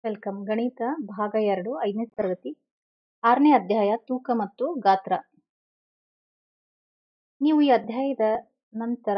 welcome ಗಣಿತ ಭಾಗ ಎರಡು ಐದನೇ ತರಗತಿ ಆರನೇ ಅಧ್ಯಾಯ ತೂಕ ಮತ್ತು ಗಾತ್ರ ನೀವು ಈ ಅಧ್ಯಾಯದ ನಂತರ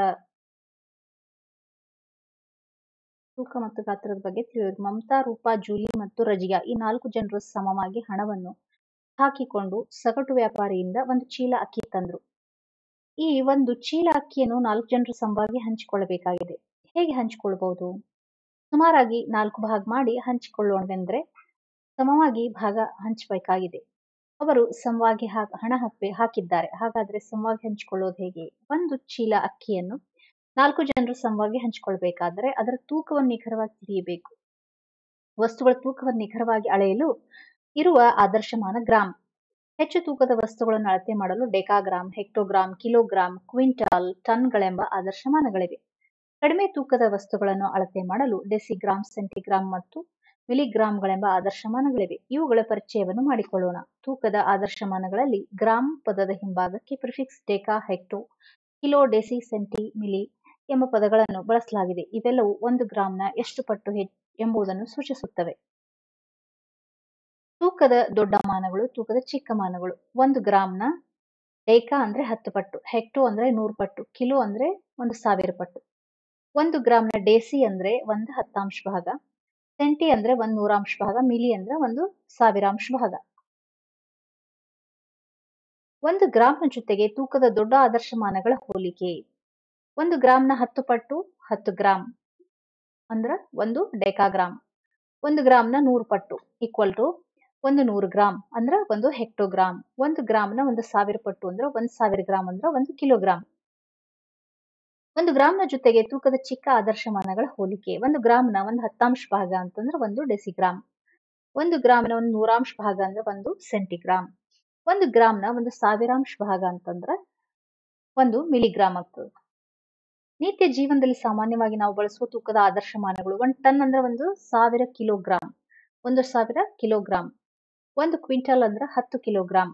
ತೂಕ ಮತ್ತು ಗಾತ್ರದ ಬಗ್ಗೆ ತಿಳಿಯೋದು ಮಮತಾ ರೂಪಾ ಜೂಲಿ ಮತ್ತು ರಜಿಯಾ ಈ ನಾಲ್ಕು ಜನರು ಸಮವಾಗಿ ಹಣವನ್ನು ಹಾಕಿಕೊಂಡು ಸಗಟು ವ್ಯಾಪಾರಿಯಿಂದ ಒಂದು ಚೀಲ ಅಕ್ಕಿ ತಂದ್ರು ಈ ಒಂದು ಚೀಲ ಅಕ್ಕಿಯನ್ನು ನಾಲ್ಕು ಜನರು ಸಮವಾಗಿ ಹಂಚಿಕೊಳ್ಳಬೇಕಾಗಿದೆ ಹೇಗೆ ಹಂಚಿಕೊಳ್ಬಹುದು ಸುಮಾರಾಗಿ ನಾಲ್ಕು ಭಾಗ ಮಾಡಿ ಹಂಚಿಕೊಳ್ಳೋಣವೆಂದ್ರೆ ಸಮವಾಗಿ ಭಾಗ ಹಂಚಬೇಕಾಗಿದೆ ಅವರು ಸಮವಾಗಿ ಹಣ ಹಪ್ಪೆ ಹಾಕಿದ್ದಾರೆ ಹಾಗಾದ್ರೆ ಸಮವಾಗಿ ಹಂಚಿಕೊಳ್ಳೋದು ಹೇಗೆ ಒಂದು ಚೀಲ ಅಕ್ಕಿಯನ್ನು ನಾಲ್ಕು ಜನರು ಸಮವಾಗಿ ಹಂಚಿಕೊಳ್ಬೇಕಾದ್ರೆ ಅದರ ತೂಕವನ್ನು ನಿಖರವಾಗಿ ತಿಳಿಯಬೇಕು ವಸ್ತುಗಳ ತೂಕವನ್ನು ನಿಖರವಾಗಿ ಅಳೆಯಲು ಇರುವ ಆದರ್ಶಮಾನ ಗ್ರಾಮ್ ಹೆಚ್ಚು ತೂಕದ ವಸ್ತುಗಳನ್ನು ಅಳತೆ ಮಾಡಲು ಡೆಕಾಗ್ರಾಮ್ ಹೆಕ್ಟೋಗ್ರಾಮ್ ಕಿಲೋಗ್ರಾಮ್ ಕ್ವಿಂಟಾಲ್ ಟನ್ಗಳೆಂಬ ಆದರ್ಶಮಾನಗಳಿವೆ ಕಡಿಮೆ ತೂಕದ ವಸ್ತುಗಳನ್ನು ಅಳತೆ ಮಾಡಲು ಡೆಸಿಗ್ರಾಮ್ ಸೆಂಟಿಗ್ರಾಮ್ ಮತ್ತು ಮಿಲಿಗ್ರಾಮ್ಗಳೆಂಬ ಆದರ್ಶಮಾನಗಳಿವೆ ಇವುಗಳ ಪರಿಚಯವನ್ನು ಮಾಡಿಕೊಳ್ಳೋಣ ತೂಕದ ಆದರ್ಶಮಾನಗಳಲ್ಲಿ ಗ್ರಾಮ್ ಪದದ ಹಿಂಭಾಗಕ್ಕೆ prefix deca hecto kilo deci centi milli ಎಂಬ ಪದಗಳನ್ನು ಬಳಸಲಾಗಿದೆ ಇವೆಲ್ಲವೂ ಒಂದು ಗ್ರಾಮ್ನ ಎಷ್ಟು ಪಟ್ಟು ಎಂಬುದನ್ನು ಸೂಚಿಸುತ್ತವೆ ತೂಕದ ದೊಡ್ಡ ಮಾನಗಳು ತೂಕದ ಚಿಕ್ಕ ಮಾನಗಳು ಒಂದು ಗ್ರಾಮ್ನ ಡೇಕಾ ಅಂದ್ರೆ ಹತ್ತು ಪಟ್ಟು ಹೆಕ್ಟೋ ಅಂದ್ರೆ ನೂರು ಪಟ್ಟು ಕಿಲೋ ಅಂದ್ರೆ ಒಂದು ಸಾವಿರ ಪಟ್ಟು ಒಂದು ಗ್ರಾಮ್ನ ಡೇಸಿ ಅಂದ್ರೆ ಒಂದು ಹತ್ತಾಂಶ ಭಾಗ ಸೆಂಟಿ ಅಂದ್ರೆ ಒಂದು ನೂರಾಂಶ ಭಾಗ ಮಿಲಿ ಅಂದ್ರೆ ಒಂದು ಸಾವಿರಾಂಶ ಭಾಗ ಒಂದು ಗ್ರಾಮ್ನ ಜೊತೆಗೆ ತೂಕದ ದೊಡ್ಡ ಆದರ್ಶಮಾನಗಳ ಹೋಲಿಕೆ ಒಂದು ಗ್ರಾಮ್ನ ಹತ್ತು ಪಟ್ಟು ಹತ್ತು ಗ್ರಾಮ್ ಅಂದ್ರ ಒಂದು ಡೆಕಾಗ್ರಾಮ್ ಒಂದು ಗ್ರಾಮ್ನ ನೂರು ಪಟ್ಟು ಈಕ್ವಲ್ ಟು ಒಂದು ನೂರು ಗ್ರಾಮ್ ಅಂದ್ರ ಒಂದು ಹೆಕ್ಟೋಗ್ರಾಮ್ ಒಂದು ಗ್ರಾಮ್ನ ಒಂದು ಸಾವಿರ ಪಟ್ಟು ಅಂದ್ರ ಒಂದ್ ಸಾವಿರ ಗ್ರಾಮ್ ಅಂದ್ರ ಒಂದು ಕಿಲೋಗ್ರಾಮ್ ಒಂದು ಗ್ರಾಮ್ನ ಜೊತೆಗೆ ತೂಕದ ಚಿಕ್ಕ ಆದರ್ಶಮಾನಗಳ ಹೋಲಿಕೆ ಒಂದು ಗ್ರಾಮ್ನ ಒಂದು ಹತ್ತಾಂಶ ಭಾಗ ಅಂತಂದ್ರೆ ಒಂದು ಡೆಸಿಗ್ರಾಮ್ ಒಂದು ಗ್ರಾಮ್ನ ಒಂದು ನೂರಾಂಶ ಭಾಗ ಅಂದ್ರೆ ಒಂದು ಸೆಂಟಿಗ್ರಾಮ್ ಒಂದು ಗ್ರಾಮ್ನ ಒಂದು ಸಾವಿರಾಂಶ ಭಾಗ ಅಂತಂದ್ರೆ ಒಂದು ಮಿಲಿಗ್ರಾಮ್ ಆಗ್ತದೆ ನಿತ್ಯ ಜೀವನದಲ್ಲಿ ಸಾಮಾನ್ಯವಾಗಿ ನಾವು ಬಳಸುವ ತೂಕದ ಆದರ್ಶಮಾನಗಳು ಒಂದು ಟನ್ ಅಂದ್ರೆ ಒಂದು ಸಾವಿರ ಕಿಲೋಗ್ರಾಮ್ ಒಂದು ಸಾವಿರ ಕಿಲೋಗ್ರಾಮ್ ಒಂದು ಕ್ವಿಂಟಲ್ ಅಂದ್ರೆ ಹತ್ತು ಕಿಲೋಗ್ರಾಮ್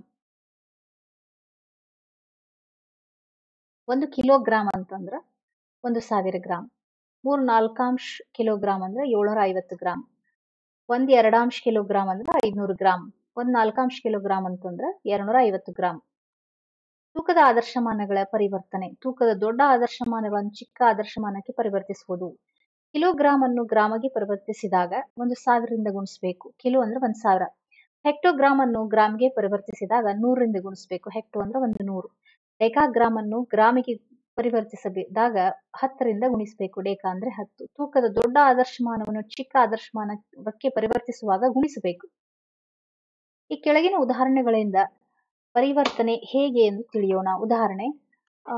ಒಂದು ಕಿಲೋಗ್ರಾಮ್ ಅಂತಂದ್ರ ಒಂದು ಸಾವಿರ ಗ್ರಾಮ್ ಮೂರ್ ನಾಲ್ಕಾಂಶ ಕಿಲೋಗ್ರಾಮ್ ಅಂದ್ರೆ ಏಳ್ನೂರ ಐವತ್ತು ಗ್ರಾಮ್ ಒಂದ್ ಎರಡಾಂಶ ಕಿಲೋಗ್ರಾಮ್ ಅಂದ್ರೆ ಐದ್ನೂರು ಗ್ರಾಮ್ ಒಂದ್ ನಾಲ್ಕಾಂಶ ಕಿಲೋಗ್ರಾಮ್ ಅಂತಂದ್ರ ಎರಡ್ನೂರ ಐವತ್ತು ಗ್ರಾಮ್ ತೂಕದ ಆದರ್ಶಮಾನಗಳ ಪರಿವರ್ತನೆ ತೂಕದ ದೊಡ್ಡ ಆದರ್ಶಮಾನಗಳನ್ನು ಚಿಕ್ಕ ಆದರ್ಶಮಾನಕ್ಕೆ ಪರಿವರ್ತಿಸುವುದು ಕಿಲೋಗ್ರಾಮ್ ಅನ್ನು ಗ್ರಾಮಗೆ ಪರಿವರ್ತಿಸಿದಾಗ ಒಂದು ಸಾವಿರದಿಂದ ಗುಣಿಸಬೇಕು ಕಿಲೋ ಅಂದ್ರೆ ಒಂದ್ ಸಾವಿರ ಹೆಕ್ಟೋಗ್ರಾಮ್ ಅನ್ನು ಗ್ರಾಮ್ಗೆ ಪರಿವರ್ತಿಸಿದಾಗ ನೂರರಿಂದ ಗುಣಿಸಬೇಕು ಹೆಕ್ಟೋ ಅಂದ್ರೆ ಒಂದು ನೂರು ಡೆಕಾಗ್ರಾಮ್ ಅನ್ನು ಗ್ರಾಮಿಗೆ ಪರಿವರ್ತಿಸಬೇಕಾದಾಗ ಹತ್ತರಿಂದ ಗುಣಿಸಬೇಕು ಡೆಕಾ ಅಂದ್ರೆ ಹತ್ತು ತೂಕದ ದೊಡ್ಡ ಆದರ್ಶಮಾನವನ್ನು ಚಿಕ್ಕ ಆದರ್ಶಮಾನಕ್ಕೆ ಪರಿವರ್ತಿಸುವಾಗ ಗುಣಿಸಬೇಕು ಈ ಕೆಳಗಿನ ಉದಾಹರಣೆಗಳಿಂದ ಪರಿವರ್ತನೆ ಹೇಗೆ ಎಂದು ತಿಳಿಯೋಣ ಉದಾಹರಣೆ ಆ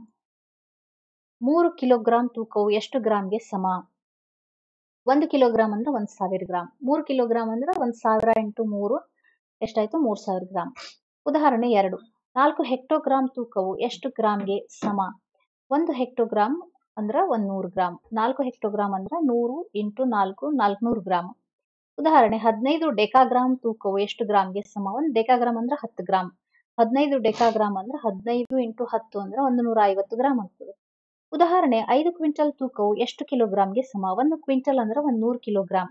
ಮೂರು ಕಿಲೋಗ್ರಾಂ ತೂಕವು ಎಷ್ಟು ಗ್ರಾಮ್ಗೆ ಸಮ ಒಂದು ಕಿಲೋಗ್ರಾಮ್ ಅಂದ್ರೆ ಒಂದ್ ಸಾವಿರ ಗ್ರಾಮ್ ಮೂರು ಕಿಲೋಗ್ರಾಮ್ ಅಂದ್ರೆ ಒಂದ್ ಸಾವಿರ ಇಂಟು ಮೂರು ಎಷ್ಟಾಯ್ತು ಮೂರ್ ಸಾವಿರ ಗ್ರಾಮ್ ಉದಾಹರಣೆ ಎರಡು ನಾಲ್ಕು ಹೆಕ್ಟೋಗ್ರಾಮ್ ತೂಕವು ಎಷ್ಟು ಗ್ರಾಮ್ಗೆ ಸಮ ಒಂದು ಹೆಕ್ಟೋಗ್ರಾಮ್ ಅಂದ್ರ ಒಂದ್ ನೂರು ಗ್ರಾಮ್ ನಾಲ್ಕು ಹೆಕ್ಟೋಗ್ರಾಮ್ ಅಂದ್ರ ನೂರು ಇಂಟು ನಾಲ್ಕು ನಾಲ್ಕುನೂರು ಗ್ರಾಮ್ ಉದಾಹರಣೆ ಹದಿನೈದು ಡೆಕಾಗ್ರಾಮ್ ತೂಕವು ಎಷ್ಟು ಗ್ರಾಮ್ಗೆ ಸಮ ಒಂದು ಡೆಕಾಗ್ರಾಮ್ ಅಂದ್ರೆ ಹತ್ತು ಗ್ರಾಮ್ ಹದಿನೈದು ಡೆಕಾಗ್ರಾಮ್ ಅಂದ್ರೆ ಹದಿನೈದು ಇಂಟು ಹತ್ತು ಅಂದ್ರೆ ಒಂದು ನೂರ ಐವತ್ತು ಗ್ರಾಮ್ ಆಗ್ತದೆ ಉದಾಹರಣೆ ಐದು ಕ್ವಿಂಟಲ್ ತೂಕವು ಎಷ್ಟು ಕಿಲೋಗ್ರಾಮ್ಗೆ ಸಮ ಒಂದು ಕ್ವಿಂಟಲ್ ಅಂದ್ರೆ ಒಂದ್ ನೂರು ಕಿಲೋಗ್ರಾಮ್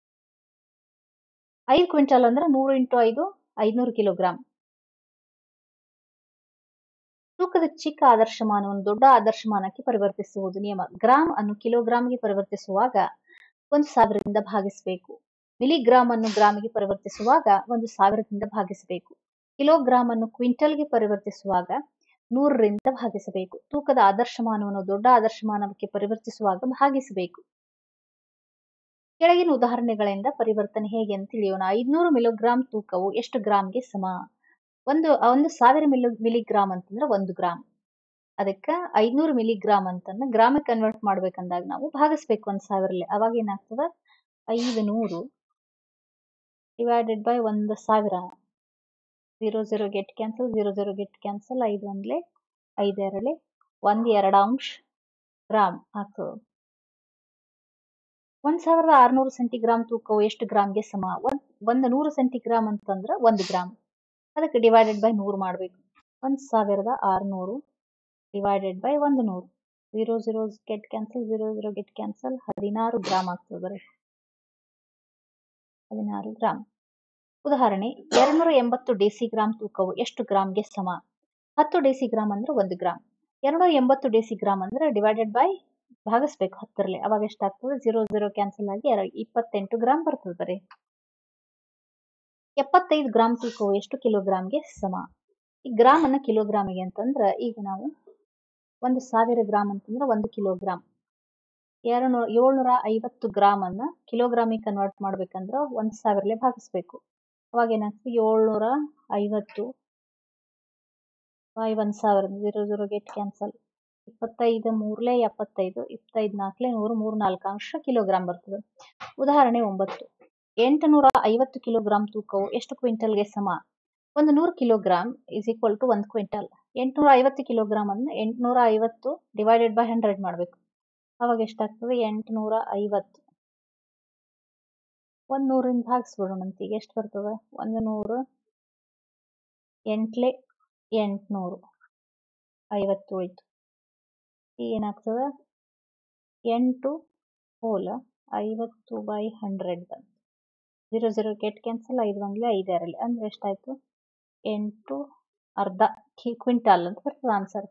ಐದು ಕ್ವಿಂಟಲ್ ಅಂದ್ರೆ ನೂರು ಇಂಟು ಐದು ಐದ್ನೂರು ಕಿಲೋಗ್ರಾಮ್ ತೂಕದ ಚಿಕ್ಕ ಆದರ್ಶಮಾನವನ್ನು ದೊಡ್ಡ ಆದರ್ಶಮಾನಕ್ಕೆ ಪರಿವರ್ತಿಸುವುದು ನಿಯಮ ಗ್ರಾಮ್ ಅನ್ನು ಕಿಲೋಗ್ರಾಮ್ಗೆ ಪರಿವರ್ತಿಸುವಾಗ ಒಂದು ಸಾವಿರದಿಂದ ಭಾಗಿಸಬೇಕು ಮಿಲಿಗ್ರಾಮ್ ಅನ್ನು ಗ್ರಾಮಿಗೆ ಪರಿವರ್ತಿಸುವಾಗ ಒಂದು ಸಾವಿರದಿಂದ ಭಾಗಿಸಬೇಕು ಕಿಲೋಗ್ರಾಮ್ ಅನ್ನು ಕ್ವಿಂಟಲ್ಗೆ ಪರಿವರ್ತಿಸುವಾಗ ನೂರರಿಂದ ಭಾಗಿಸಬೇಕು ತೂಕದ ಆದರ್ಶಮಾನವನ್ನು ದೊಡ್ಡ ಆದರ್ಶಮಾನಕ್ಕೆ ಪರಿವರ್ತಿಸುವಾಗ ಭಾಗಿಸಬೇಕು ಕೆಳಗಿನ ಉದಾಹರಣೆಗಳಿಂದ ಪರಿವರ್ತನೆ ಹೇಗೆ ಅಂತ ತಿಳಿಯೋಣ ಐದ್ನೂರು ಮಿಲಿಗ್ರಾಮ್ ತೂಕವು ಎಷ್ಟು ಗ್ರಾಮ್ಗೆ ಸಮ ಒಂದು ಒಂದು ಸಾವಿರ ಮಿಲಿ ಮಿಲಿಗ್ರಾಮ್ ಅಂತಂದ್ರೆ ಒಂದು ಗ್ರಾಮ್ ಅದಕ್ಕೆ ಐದ್ನೂರು ಮಿಲಿಗ್ರಾಮ್ ಅಂತಂದ್ರೆ ಗ್ರಾಮಿಗೆ ಕನ್ವರ್ಟ್ ಮಾಡ್ಬೇಕಂದಾಗ ನಾವು ಭಾಗಿಸ್ಬೇಕು ಒಂದ್ ಸಾವಿರಲ್ಲಿ ಅವಾಗ ಏನಾಗ್ತದ ಐದು ನೂರು ಡಿವೈಡೆಡ್ ಬೈ ಒಂದು ಸಾವಿರ zero zero get cancel zero zero get cancel ಐದು ಒಂದ್ಲೆ ಐದು ಎರಡಲೆ ಒಂದ್ ಎರಡಾಂಶ ಗ್ರಾಮ್ ಆಗ್ತದೆ ಒಂದ್ ಸಾವಿರದ ಆರ್ನೂರು ಸೆಂಟಿಗ್ರಾಮ್ ತೂಕವು ಎಷ್ಟು ಗ್ರಾಮ್ಗೆ ಸಮ ಒಂದ್ ಒಂದು ನೂರು ಸೆಂಟಿಗ್ರಾಮ್ ಅಂತಂದ್ರೆ ಒಂದು ಗ್ರಾಮ್ ಅದಕ್ಕೆ ಡಿವೈಡೆಡ್ ಬೈ ನೂರು ಮಾಡಬೇಕು ಒಂದ್ ಸಾವಿರದ ಆರ್ನೂರು ಡಿವೈಡೆಡ್ ಬೈ ಒಂದು ನೂರು zero zero get cancel zero zero get cancel ಹದಿನಾರು ಗ್ರಾಮ್ ಆಗ್ತದೆ ಹದಿನಾರು ಗ್ರಾಂ ಉದಾಹರಣೆ ಎರಡ್ನೂರ ಎಂಬತ್ತು ಡೆಸಿಗ್ರಾಂ ತೂಕವು ಎಷ್ಟು ಗ್ರಾಂಗೆ ಸಮ ಹತ್ತು ಡೆಸಿಗ್ರಾಂ ಅಂದ್ರೆ ಒಂದು ಗ್ರಾಂ ಎರಡ್ನೂರ ಎಂಬತ್ತು ಡೆಸಿಗ್ರಾಂ ಅಂದ್ರೆ ಡಿವೈಡೆಡ್ ಬೈ ಭಾಗಿಸ್ಬೇಕು ಹತ್ತರಲ್ಲಿ ಅವಾಗ ಎಷ್ಟಾಗ್ತದೆ ಜೀರೋ ಜೀರೋ ಕ್ಯಾನ್ಸಲ್ ಆಗಿ ಎರಡು ಇಪ್ಪತ್ತೆಂಟು ಗ್ರಾಂ ಬರ್ತದೆ ಬರೀ ಎಪ್ಪತ್ತೈದು ಗ್ರಾಂ ತೂಕವು ಎಷ್ಟು ಕಿಲೋಗ್ರಾಂಗೆ ಸಮ ಈ ಗ್ರಾಮ್ ಅನ್ನ ಕಿಲೋಗ್ರಾಮಿಗೆ ಅಂತಂದ್ರೆ ಈಗ ನಾವು ಒಂದು ಸಾವಿರ ಗ್ರಾಮ್ ಅಂತಂದ್ರೆ ಒಂದು ಕಿಲೋಗ್ರಾಮ್ ಎರಡು ಏಳ್ನೂರ ಐವತ್ತು ಗ್ರಾಮ್ ಅನ್ನ ಕಿಲೋಗ್ರಾಮಿಗೆ ಕನ್ವರ್ಟ್ ಮಾಡ್ಬೇಕಂದ್ರೆ ಒಂದು ಸಾವಿರಲೆ ಭಾಗಿಸ್ಬೇಕು ಅವಾಗ ಏನಾಗ್ತದೆ ಏಳ್ನೂರ ಐವತ್ತು ಬೈ ಒಂದು ಸಾವಿರ ಜೀರೋ ಜೀರೋ ಗೆಟ್ ಕ್ಯಾನ್ಸಲ್ ಇಪ್ಪತ್ತೈದು ಮೂರ್ಲೆ ಎಪ್ಪತ್ತೈದು ಇಪ್ಪತ್ತೈದು ನಾಲ್ಕಲೆ ನೂರು ಮೂರು ನಾಲ್ಕು ಅಂಶ ಕಿಲೋಗ್ರಾಮ್ ಬರ್ತದೆ ಉದಾಹರಣೆ ಒಂಬತ್ತು ಎಂಟುನೂರ ಐವತ್ತು ಕಿಲೋಗ್ರಾಂ ತೂಕವು ಎಷ್ಟು ಕ್ವಿಂಟಲ್ಗೆ ಸಮ ಒಂದು ನೂರು ಕಿಲೋಗ್ರಾಮ್ ಇಸ್ ಈಕ್ವಲ್ ಟು ಒಂದು ಕ್ವಿಂಟಲ್ ಎಂಟುನೂರ ಐವತ್ತು ಕಿಲೋಗ್ರಾಮ್ ಅನ್ನು ಎಂಟುನೂರ ಐವತ್ತು ಡಿವೈಡೆಡ್ ಬೈ ಹಂಡ್ರೆಡ್ ಮಾಡಬೇಕು ಅವಾಗ ಎಷ್ಟಾಗ್ತದೆ ಎಂಟುನೂರ ಐವತ್ತು ಒಂದು ನೂರಿಂದ ಭಾಗಿಸ್ಬಿಡೋಣ ಅಂತ ಈಗ ಎಷ್ಟು ಬರ್ತದೆ ಒಂದು ನೂರು ಎಂಟ್ಲೆ ಎಂಟುನೂರು ಐವತ್ತು ಉಳಿತು ಈಗ ಏನಾಗ್ತದೆ ಎಂಟು ಹೋಲ ಐವತ್ತು ಬೈ ಹಂಡ್ರೆಡ್ ಬಂತು ಜೀರೋ ಜೀರೋ ಗೆಟ್ ಕ್ಯಾನ್ಸಲ್ ಐದು ಒಂದ್ಲೆ ಐದು ಎರಡಲೆ ಅಂದ್ರೆ ಎಷ್ಟಾಯ್ತು ಎಂಟು ಅರ್ಧ ಕ್ವಿಂಟಾಲ್ ಅಂತ ಬರ್ತದೆ ಆನ್ಸರ್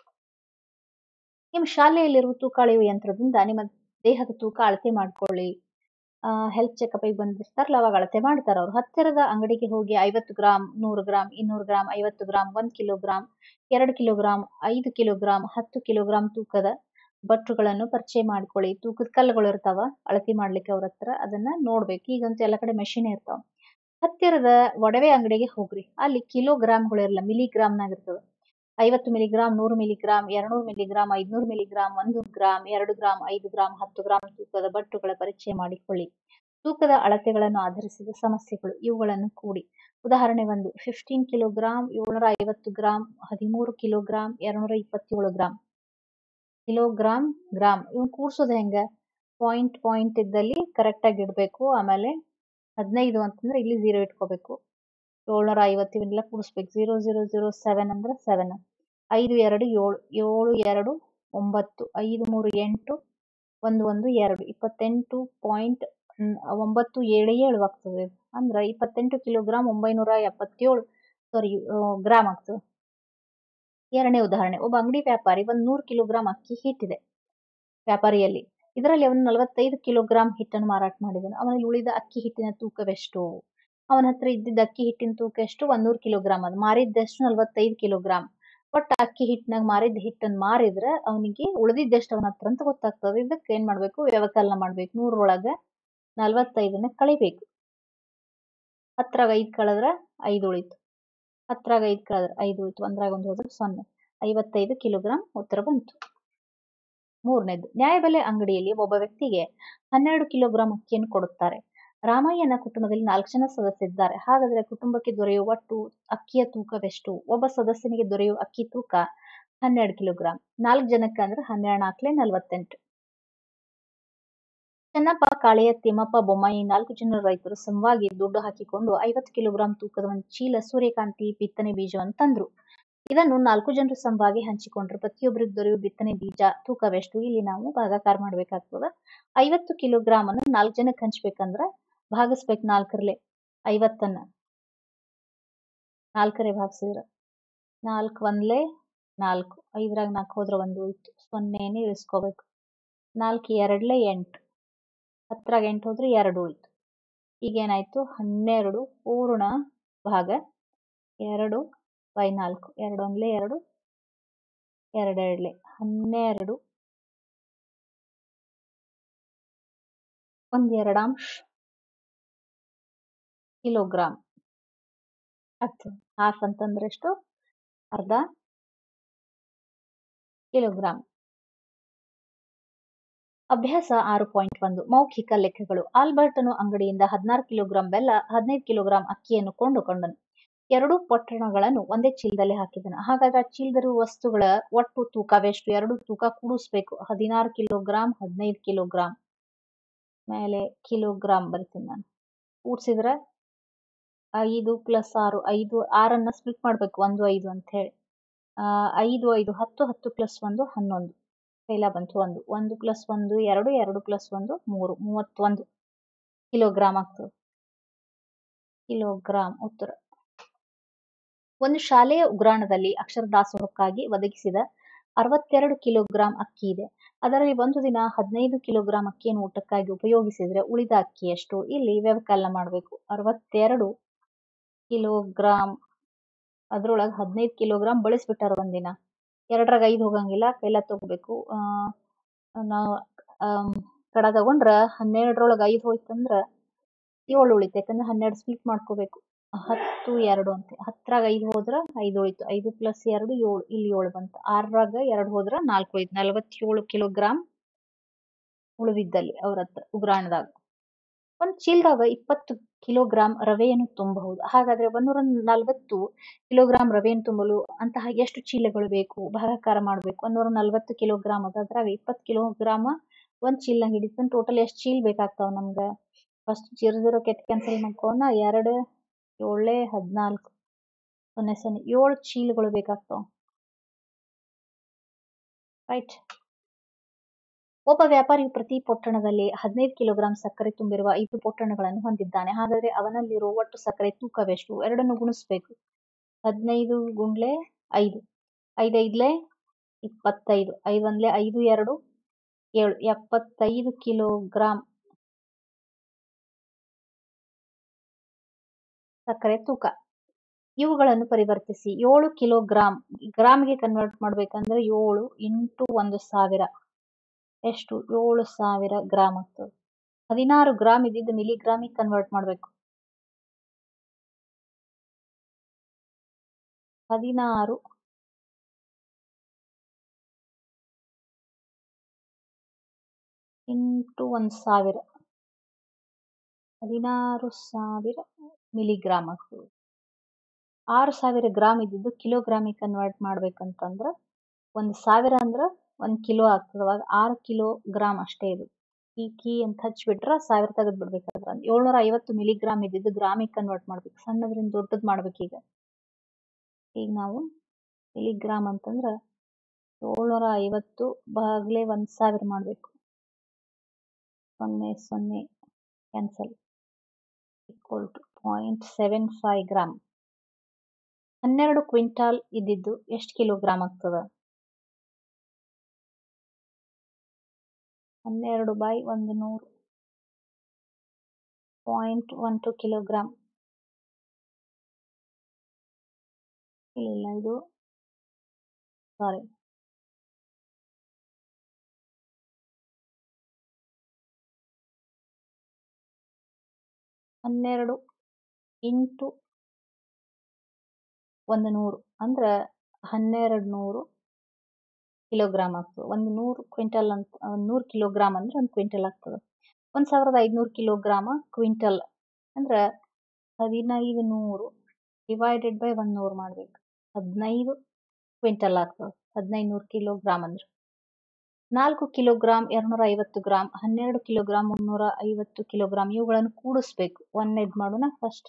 ನಿಮ್ಮ ಶಾಲೆಯಲ್ಲಿರುವ ತೂಕ ಅಳೆಯುವ ಯಂತ್ರದಿಂದ ನಿಮ್ಮ ದೇಹದ ತೂಕ ಅಳತೆ ಮಾಡ್ಕೊಳ್ಳಿ ಹೆಲ್ತ್ ಚೆಕಪ್ಗೆ ಬಂದಿರ್ತಾರಲ್ಲ ಅವಾಗ ಅಳತೆ ಮಾಡ್ತಾರೆ ಅವ್ರು ಹತ್ತಿರದ ಅಂಗಡಿಗೆ ಹೋಗಿ ಐವತ್ತು ಗ್ರಾಮ್ ನೂರು ಗ್ರಾಮ್ ಇನ್ನೂರು ಗ್ರಾಮ್ ಐವತ್ತು ಗ್ರಾಮ್ ಒಂದು ಕಿಲೋಗ್ರಾಮ್ ಎರಡು ಕಿಲೋಗ್ರಾಮ್ ಐದು ಕಿಲೋಗ್ರಾಮ್ ಹತ್ತು ಕಿಲೋಗ್ರಾಮ್ ತೂಕದ ಬಟ್ಟುಗಳನ್ನು ಪರಿಚಯ ಮಾಡ್ಕೊಳ್ಳಿ ತೂಕದ ಕಲ್ಲುಗಳು ಇರ್ತಾವ ಅಳತೆ ಮಾಡ್ಲಿಕ್ಕೆ ಅವ್ರ ಹತ್ರ ಅದನ್ನ ನೋಡ್ಬೇಕು ಈಗಂತೂ ಎಲ್ಲ ಕಡೆ ಮೆಷಿನ್ ಇರ್ತಾವ ಹತ್ತಿರದ ಒಡವೆ ಅಂಗಡಿಗೆ ಹೋಗ್ರಿ ಅಲ್ಲಿ ಕಿಲೋಗ್ರಾಮ್ಗಳು ಇರಲ್ಲ ಮಿಲಿಗ್ರಾಮ್ನಾಗ ಇರ್ತದೆ ಐವತ್ತು ಮಿಲಿಗ್ರಾಮ್ ನೂರು ಮಿಲಿಗ್ರಾಮ್ ಎರಡ್ನೂರು ಮಿಲಿಗ್ರಾಮ್ ಐದ್ನೂರು ಮಿಲಿಗ್ರಾಮ್ ಒಂದು ಗ್ರಾಮ್ ಎರಡು ಗ್ರಾಮ್ ಐದು ಗ್ರಾಮ್ ಹತ್ತು ಗ್ರಾಮ್ ತೂಕದ ಬಟ್ಟುಗಳ ಪರಿಚಯ ಮಾಡಿಕೊಳ್ಳಿ ತೂಕದ ಅಳತೆಗಳನ್ನು ಆಧರಿಸಿದ ಸಮಸ್ಯೆಗಳು ಇವುಗಳನ್ನು ಕೂಡಿ ಉದಾಹರಣೆ ಒಂದು ಫಿಫ್ಟೀನ್ ಕಿಲೋಗ್ರಾಮ್ ಏಳ್ನೂರ ಐವತ್ತು ಗ್ರಾಮ್ ಹದಿಮೂರು ಕಿಲೋಗ್ರಾಮ್ ಎರಡ್ನೂರ ಇಪ್ಪತ್ತೇಳು ಗ್ರಾಮ್ ಕಿಲೋಗ್ರಾಮ್ ಗ್ರಾಮ್ ಇವ್ ಕೂಡ್ಸೋದು ಹೆಂಗ ಪಾಯಿಂಟ್ ಪಾಯಿಂಟ್ ಇದ್ದಲ್ಲಿ ಕರೆಕ್ಟ್ ಆಗಿ ಇಡಬೇಕು ಆಮೇಲೆ ಹದಿನೈದು ಅಂತಂದ್ರೆ ಇಲ್ಲಿ ಝೀರೋ ಇಟ್ಕೋಬೇಕು ಏಳ್ನೂರ ಐವತ್ತು ಇವನ್ನೆಲ್ಲ ಕೂಡಿಸ್ಬೇಕು ಝೀರೋ ಝೀರೋ ಝೀರೋ ಸೆವೆನ್ ಅಂದ್ರೆ ಸೆವೆನ್ ಐದು ಎರಡು ಏಳು ಏಳು ಎರಡು ಒಂಬತ್ತು ಐದು ಮೂರು ಎಂಟು ಒಂದು ಒಂದು ಎರಡು ಇಪ್ಪತ್ತೆಂಟು ಪಾಯಿಂಟ್ ಒಂಬತ್ತು ಏಳು ಏಳು ಆಗ್ತದೆ ಅಂದ್ರೆ ಇಪ್ಪತ್ತೆಂಟು ಕಿಲೋಗ್ರಾಮ್ ಒಂಬೈನೂರ ಎಪ್ಪತ್ತೇಳು ಸಾರಿ ಗ್ರಾಮ್ ಆಗ್ತದೆ ಎರಡನೇ ಉದಾಹರಣೆ ಒಬ್ಬ ಅಂಗಡಿ ವ್ಯಾಪಾರಿ ಒಂದು ನೂರು ಕಿಲೋಗ್ರಾಮ್ ಅಕ್ಕಿ ಹಿಟ್ಟಿದೆ ವ್ಯಾಪಾರಿಯಲ್ಲಿ ಇದರಲ್ಲಿ ಅವನು ನಲವತ್ತೈದು ಕಿಲೋಗ್ರಾಮ್ ಹಿಟ್ಟನ್ನು ಮಾರಾಟ ಮಾಡಿದನು ಅವನಲ್ಲಿ ಉಳಿದ ಅಕ್ಕಿ ಹಿಟ್ಟಿನ ತೂಕವೆಷ್ಟು ಅವನ ಹತ್ರ ಇದ್ದಿದ್ದ ಅಕ್ಕಿ ಹಿಟ್ಟಿನ ತೂಕ ಎಷ್ಟು ಒಂದೂರು ಕಿಲೋಗ್ರಾಮ್ ಅದು ಮಾರಿದ್ದೆಷ್ಟು ನಲವತ್ತೈದು ಕಿಲೋಗ್ರಾಮ್ ಒಟ್ಟು ಅಕ್ಕಿ ಹಿಟ್ಟಿನಾಗ ಮಾರಿದ ಹಿಟ್ಟನ್ನು ಮಾರಿದ್ರೆ ಅವನಿಗೆ ಉಳಿದಿದ್ದೆಷ್ಟು ಅವನ ಹತ್ರ ಅಂತ ಗೊತ್ತಾಗ್ತದೆ ಇದಕ್ಕೆ ಏನ್ ಮಾಡ್ಬೇಕು ವ್ಯವಕಲನ ಮಾಡ್ಬೇಕು ನೂರೊಳಗ ನಲವತ್ತೈದನ್ನ ಕಳಿಬೇಕು ಹತ್ರಾಗ ಐದು ಕಳೆದ್ರೆ ಐದು ಉಳಿತು ಹತ್ರಾಗ ಐದು ಕಳೆದ್ರೆ ಐದು ಉಳಿತು ಒಂದ್ರಾಗ ಒಂದು ಹೋದ್ರೆ ಸೊನ್ನೆ ಐವತ್ತೈದು ಕಿಲೋಗ್ರಾಮ್ ಉತ್ತರ ಬಂತು ಮೂರನೇದು ನ್ಯಾಯಬೆಲೆ ಅಂಗಡಿಯಲ್ಲಿ ಒಬ್ಬ ವ್ಯಕ್ತಿಗೆ ಹನ್ನೆರಡು ಕಿಲೋಗ್ರಾಂ ಅಕ್ಕಿಯನ್ನು ಕೊಡುತ್ತಾರೆ ರಾಮಯ್ಯನ ಕುಟುಂಬದಲ್ಲಿ ನಾಲ್ಕು ಜನ ಸದಸ್ಯರಿದ್ದಾರೆ ಹಾಗಾದರೆ ಕುಟುಂಬಕ್ಕೆ ದೊರೆಯುವ ಒಟ್ಟು ಅಕ್ಕಿಯ ತೂಕವೆಷ್ಟು ಒಬ್ಬ ಸದಸ್ಯನಿಗೆ ದೊರೆಯುವ ಅಕ್ಕಿ ತೂಕ ಹನ್ನೆರಡು ಕಿಲೋಗ್ರಾಂ ನಾಲ್ಕು ಜನಕ್ಕೆ ಅಂದ್ರೆ ಹನ್ನೆರಡು ನಾಲ್ಕಲೆ ನಲವತ್ತೆಂಟು ಚೆನ್ನಪ್ಪ ಕಾಳೆಯ ತಿಮ್ಮಪ್ಪ ಬೊಮ್ಮಾಯಿ ನಾಲ್ಕು ಜನ ರೈತರು ಸಮವಾಗಿ ದುಡ್ಡು ಹಾಕಿಕೊಂಡು ಐವತ್ತು ಕಿಲೋಗ್ರಾಂ ತೂಕದ ಒಂದು ಚೀಲ ಸೂರ್ಯಕಾಂತಿ ಬಿತ್ತನೆ ಬೀಜವನ್ನು ತಂದ್ರು ಇದನ್ನು ನಾಲ್ಕು ಜನರು ಸಮವಾಗಿ ಹಂಚಿಕೊಂಡ್ರು ಪ್ರತಿಯೊಬ್ಬರಿಗೆ ದೊರೆಯುವ ಬಿತ್ತನೆ ಬೀಜ ತೂಕವೆಷ್ಟು ಇಲ್ಲಿ ನಾವು ಭಾಗಾಕಾರ ಮಾಡ್ಬೇಕಾಗ್ತದ ಐವತ್ತು ಕಿಲೋಗ್ರಾಮ್ ಅನ್ನು ನಾಲ್ಕು ಜನಕ್ಕೆ ಹಂಚ್ಬೇಕಂದ್ರ ಭಾಗಿಸ್ಬೇಕು ನಾಲ್ಕರಲೆ ಐವತ್ತನ್ನ ನಾಲ್ಕರೆ ಭಾಗಿಸಿದ್ರ ನಾಲ್ಕು ಒಂದ್ಲೆ ನಾಲ್ಕು ಐದರಾಗ ನಾಲ್ಕು ಹೋದ್ರೆ ಒಂದು ಉಳಿತು ಸೊನ್ನೆನೇ ಇಳಿಸ್ಕೋಬೇಕು ನಾಲ್ಕು ಎರಡ್ಲೆ ಎಂಟು ಹತ್ತರಾಗ ಎಂಟು ಹೋದ್ರೆ ಎರಡು ಉಳಿತು ಈಗೇನಾಯ್ತು ಹನ್ನೆರಡು ಪೂರ್ಣ ಭಾಗ ಎರಡು ಬೈ ನಾಲ್ಕು ಎರಡು ಒಂದ್ಲೆ ಎರಡು ಎರಡೆರಡ್ಲೆ ಹನ್ನೆರಡು ಒಂದ್ ಎರಡಾಂಶ ಕಿಲೋಗ್ರಾಮ್ ಆಗ್ತದೆ ಹಾಫ್ ಅಂತಂದ್ರೆ ಎಷ್ಟು ಅರ್ಧ ಕಿಲೋಗ್ರಾಮ್ ಅಭ್ಯಾಸ ಆರು ಪಾಯಿಂಟ್ ಒಂದು ಮೌಖಿಕ ಲೆಕ್ಕಗಳು ಆಲ್ಬರ್ಟನು ಅಂಗಡಿಯಿಂದ ಹದಿನಾರು ಕಿಲೋಗ್ರಾಂ ಬೆಲ್ಲ ಹದಿನೈದು ಕಿಲೋಗ್ರಾಂ ಅಕ್ಕಿಯನ್ನು ಕೊಂಡುಕೊಂಡನು ಎರಡೂ ಪೊಟ್ಟಣಗಳನ್ನು ಒಂದೇ ಚೀಲದಲ್ಲಿ ಹಾಕಿದನು ಹಾಗಾದ್ರೆ ಆ ಚೀಲದಲ್ಲಿರುವ ವಸ್ತುಗಳ ಒಟ್ಟು ತೂಕವೆಷ್ಟು ಎರಡು ತೂಕ ಕೂಡಿಸ್ಬೇಕು ಹದಿನಾರು ಕಿಲೋಗ್ರಾಂ ಹದಿನೈದು ಕಿಲೋಗ್ರಾಂ ಮೇಲೆ ಕಿಲೋಗ್ರಾಂ ಬರ್ತೀನಿ ನಾನು ಕೂಡ್ಸಿದ್ರೆ ಐದು ಪ್ಲಸ್ ಆರು ಐದು ಆರನ್ನ ಸ್ಪ್ಲಿಟ್ ಮಾಡ್ಬೇಕು ಒಂದು ಐದು ಅಂತ ಹೇಳಿ ಆ ಐದು ಐದು ಹತ್ತು ಹತ್ತು ಪ್ಲಸ್ ಒಂದು ಹನ್ನೊಂದು ಕೈಲ ಬಂತು ಒಂದು ಒಂದು ಪ್ಲಸ್ ಒಂದು ಎರಡು ಎರಡು ಪ್ಲಸ್ ಒಂದು ಮೂರು ಮೂವತ್ತೊಂದು ಕಿಲೋಗ್ರಾಮ್ ಆಗ್ತದೆ ಕಿಲೋಗ್ರಾಂ ಉತ್ತರ ಒಂದು ಶಾಲೆಯ ಉಗ್ರಾಣದಲ್ಲಿ ಅಕ್ಷರ ದಾಸೋಹಕ್ಕಾಗಿ ಒದಗಿಸಿದ ಅರವತ್ತೆರಡು ಕಿಲೋಗ್ರಾಂ ಅಕ್ಕಿ ಇದೆ ಅದರಲ್ಲಿ ಒಂದು ದಿನ ಹದಿನೈದು ಕಿಲೋಗ್ರಾಂ ಅಕ್ಕಿಯನ್ನು ಊಟಕ್ಕಾಗಿ ಉಪಯೋಗಿಸಿದರೆ ಉಳಿದ ಅಕ್ಕಿ ಎಷ್ಟು ಇಲ್ಲಿ ವ್ಯವಕಲನ ಮಾಡಬೇಕು ಅರವತ್ತೆರಡು ಕಿಲೋಗ್ರಾಂ ಅದ್ರೊಳಗೆ ಹದಿನೈದು ಕಿಲೋಗ್ರಾಂ ಬಳಸ್ಬಿಟ್ಟಾರ ಒಂದಿನ ಎರಡರಾಗ ಐದು ಹೋಗಂಗಿಲ್ಲ ಕೈಲ ತಗೋಬೇಕು ನಾವು ಕಡ ತಗೊಂಡ್ರ ಹನ್ನೆರಡರೊಳಗೆ ಐದು ಹೋಯ್ತಂದ್ರ ಏಳು ಉಳಿತು ಯಾಕಂದ್ರೆ ಹನ್ನೆರಡು ಸ್ಪ್ಲಿಟ್ ಮಾಡ್ಕೋಬೇಕು ಹತ್ತು ಎರಡು ಅಂತ ಹತ್ತರಾಗ ಐದು ಹೋದ್ರ ಐದು ಉಳಿತು ಐದು ಪ್ಲಸ್ ಎರಡು ಏಳು ಇಲ್ಲಿ ಏಳು ಬಂತು ಆರರಾಗ ಎರಡು ಹೋದ್ರ ನಾಲ್ಕು ಉಳಿತು ನಲವತ್ತೇಳು ಕಿಲೋಗ್ರಾಂ ಉಳಿದಿದ್ದಲ್ಲಿ ಅವ್ರ ಹತ್ರ ಉಗ್ರಾಣದಾಗ ಒಂದು ಚೀಲದಾಗ ಇಪ್ಪತ್ತು ಕಿಲೋಗ್ರಾಂ ರವೆಯನ್ನು ತುಂಬಬಹುದು ಹಾಗಾದ್ರೆ ಒಂದೂರ ನಲವತ್ತು ಕಿಲೋಗ್ರಾಂ ರವೆಯನ್ನು ತುಂಬಲು ಅಂತಹ ಎಷ್ಟು ಚೀಲಗಳು ಬೇಕು ಭಾಗಾಕಾರ ಮಾಡಬೇಕು ಒಂದೂರ ನಲವತ್ತು ಕಿಲೋಗ್ರಾಂ ಅದ ಅದ್ರಾಗ ಇಪ್ಪತ್ತು ಕಿಲೋಗ್ರಾಮ ಒಂದು ಚೀಲ ಹಿಡಿತಾನೆ ಟೋಟಲ್ ಎಷ್ಟು ಚೀಲ ಬೇಕಾಗ್ತಾವ ನಮ್ಗೆ first zero zero get cancel ಮಾಡ್ಕೋಣ ಎರಡು ಏಳೇ ಹದಿನಾಲ್ಕು ಸೊನ್ನೆ ಸೊನ್ನೆ ಏಳು ಚೀಲಗಳು ಬೇಕಾಗ್ತಾವ ರೈಟ್ ಒಬ್ಬ ವ್ಯಾಪಾರಿಯು ಪ್ರತಿ ಪೊಟ್ಟಣದಲ್ಲಿ ಹದಿನೈದು ಕಿಲೋಗ್ರಾಂ ಸಕ್ಕರೆ ತುಂಬಿರುವ ಐದು ಪೊಟ್ಟಣಗಳನ್ನು ಹೊಂದಿದ್ದಾನೆ ಹಾಗಾದ್ರೆ ಅವನಲ್ಲಿರುವ ಒಟ್ಟು ಸಕ್ಕರೆ ತೂಕವೆಷ್ಟು ಎರಡನ್ನು ಗುಣಿಸ್ಬೇಕು ಹದಿನೈದು ಗುಂಡ್ಲೆ ಐದು ಐದೈದ್ಲೆ ಇಪ್ಪತ್ತೈದು ಐದು ಒಂದ್ಲೆ ಐದು ಎರಡು ಏಳು ಎಪ್ಪತ್ತೈದು ಕಿಲೋಗ್ರಾಂ ಸಕ್ಕರೆ ತೂಕ ಇವುಗಳನ್ನು ಪರಿವರ್ತಿಸಿ ಏಳು ಕಿಲೋಗ್ರಾಂ ಗ್ರಾಮ್ಗೆ ಕನ್ವರ್ಟ್ ಮಾಡ್ಬೇಕಂದ್ರೆ ಏಳು ಇಂಟು ಒಂದು ಸಾವಿರ ಎಷ್ಟು ಏಳು ಸಾವಿರ ಗ್ರಾಮ್ ಆಗ್ತದೆ ಹದಿನಾರು ಗ್ರಾಮ್ ಇದ್ದಿದ್ದು ಮಿಲಿಗ್ರಾಮಿಗೆ ಕನ್ವರ್ಟ್ ಮಾಡಬೇಕು ಹದಿನಾರು ಇಂಟು ಒಂದು ಸಾವಿರ ಹದಿನಾರು ಸಾವಿರ ಮಿಲಿಗ್ರಾಮ್ ಆಗ್ತದೆ ಆರು ಸಾವಿರ ಗ್ರಾಮ್ ಇದ್ದಿದ್ದು ಕಿಲೋಗ್ರಾಮಿಗೆ ಕನ್ವರ್ಟ್ ಮಾಡ್ಬೇಕಂತಂದ್ರೆ ಒಂದು ಸಾವಿರ ಅಂದ್ರೆ ಒಂದು ಕಿಲೋ ಆಗ್ತದೆ ಅವಾಗ ಆರು ಕಿಲೋ ಗ್ರಾಮ್ ಅಷ್ಟೇ ಇದು ಈ ಕೀ ಅಂತ ಹಚ್ಬಿಟ್ರೆ ಸಾವಿರ ತೆಗೆದು ಬಿಡ್ಬೇಕಾದ್ರೆ ಏಳ್ನೂರ ಐವತ್ತು ಮಿಲಿಗ್ರಾಮ್ ಇದ್ದಿದ್ದು ಗ್ರಾಮಿಗೆ ಕನ್ವರ್ಟ್ ಮಾಡ್ಬೇಕು ಸಣ್ಣದ್ರಿಂದ ದೊಡ್ಡದು ಮಾಡ್ಬೇಕೀಗ ಈಗ ನಾವು ಮಿಲಿಗ್ರಾಮ್ ಅಂತಂದ್ರೆ ಏಳ್ನೂರ ಐವತ್ತು ಬಾಗ್ಲೆ ಒಂದು ಸಾವಿರ ಮಾಡಬೇಕು ಸೊನ್ನೆ ಸೊನ್ನೆ cancel equal to point seven five gram ಹನ್ನೆರಡು ಕ್ವಿಂಟಾಲ್ ಇದ್ದಿದ್ದು ಎಷ್ಟು ಕಿಲೋಗ್ರಾಮ್ ಆಗ್ತದ ಹನ್ನೆರಡು ಬೈ ಒಂದು ನೂರು ಪಾಯಿಂಟ್ ಒನ್ ಟು ಕಿಲೋಗ್ರಾಮ್ ಇಲ್ಲ ಇದು ಸಾರಿ ಹನ್ನೆರಡು ಇಂಟು ಒಂದು ನೂರು ಅಂದ್ರೆ ಹನ್ನೆರಡು ನೂರು ಕಿಲೋಗ್ರಾಮ್ ಆಗ್ತದೆ ಒಂದು ನೂರು ಕ್ವಿಂಟಲ್ ಅಂತ ಒಂದು ನೂರು ಕಿಲೋಗ್ರಾಮ್ ಅಂದ್ರೆ ಒಂದು ಕ್ವಿಂಟಲ್ ಆಗ್ತದೆ ಒಂದು ಸಾವಿರದ ಐದುನೂರು ಕಿಲೋಗ್ರಾಮ ಕ್ವಿಂಟಲ್ ಅಂದ್ರೆ ಹದಿನೈದು ನೂರು ಡಿವೈಡೆಡ್ ಬೈ ಒಂದು ನೂರು ಮಾಡಬೇಕು ಹದಿನೈದು ಕ್ವಿಂಟಲ್ ಆಗ್ತದೆ ಹದಿನೈದು ನೂರು ಕಿಲೋಗ್ರಾಮ್ ಅಂದ್ರೆ ನಾಲ್ಕು ಕಿಲೋಗ್ರಾಮ್ ಎರಡ್ನೂರ ಐವತ್ತು ಗ್ರಾಮ್ ಹನ್ನೆರಡು ಕಿಲೋಗ್ರಾಮ್ ಮುನ್ನೂರ ಐವತ್ತು ಕಿಲೋಗ್ರಾಮ್ ಇವುಗಳನ್ನು ಕೂಡಿಸ್ಬೇಕು ಒಂದನೇದು ಮಾಡೋಣ ಫಸ್ಟ್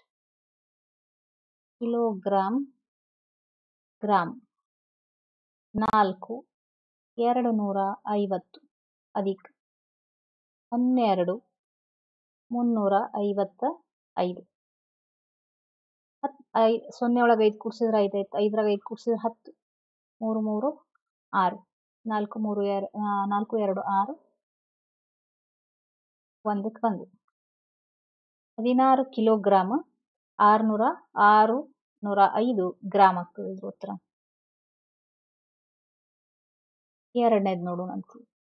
ಕಿಲೋಗ್ರಾಮ್ ಗ್ರಾಮ್ ನಾಲ್ಕು ಎರಡು ನೂರ ಐವತ್ತು ಅಧಿಕ ಹನ್ನೆರಡು ಮುನ್ನೂರ ಐವತ್ತ ಐದು ಹತ್ತು ಐ ಸೊನ್ನೆ ಒಳಗೆ ಐದು ಕೂಡಿಸಿದ್ರೆ ಐದು ಆಯ್ತು ಐದರಾಗ ಐದು ಕೂಡಿಸಿದ್ರೆ ಹತ್ತು ಮೂರು ಮೂರು ಆರು ನಾಲ್ಕು ಮೂರು ಎರಡು ನಾಲ್ಕು ಎರಡು ಆರು ಒಂದಕ್ಕೆ ಒಂದು ಹದಿನಾರು ಕಿಲೋಗ್ರಾಮ್ ಆರುನೂರ ಆರು ನೂರ ಐದು ಗ್ರಾಮ್ ಆಗ್ತದೆ ಇದ್ರ ಉತ್ತರ ಎರಡನೇದು ನೋಡೋಣ ಅಂತ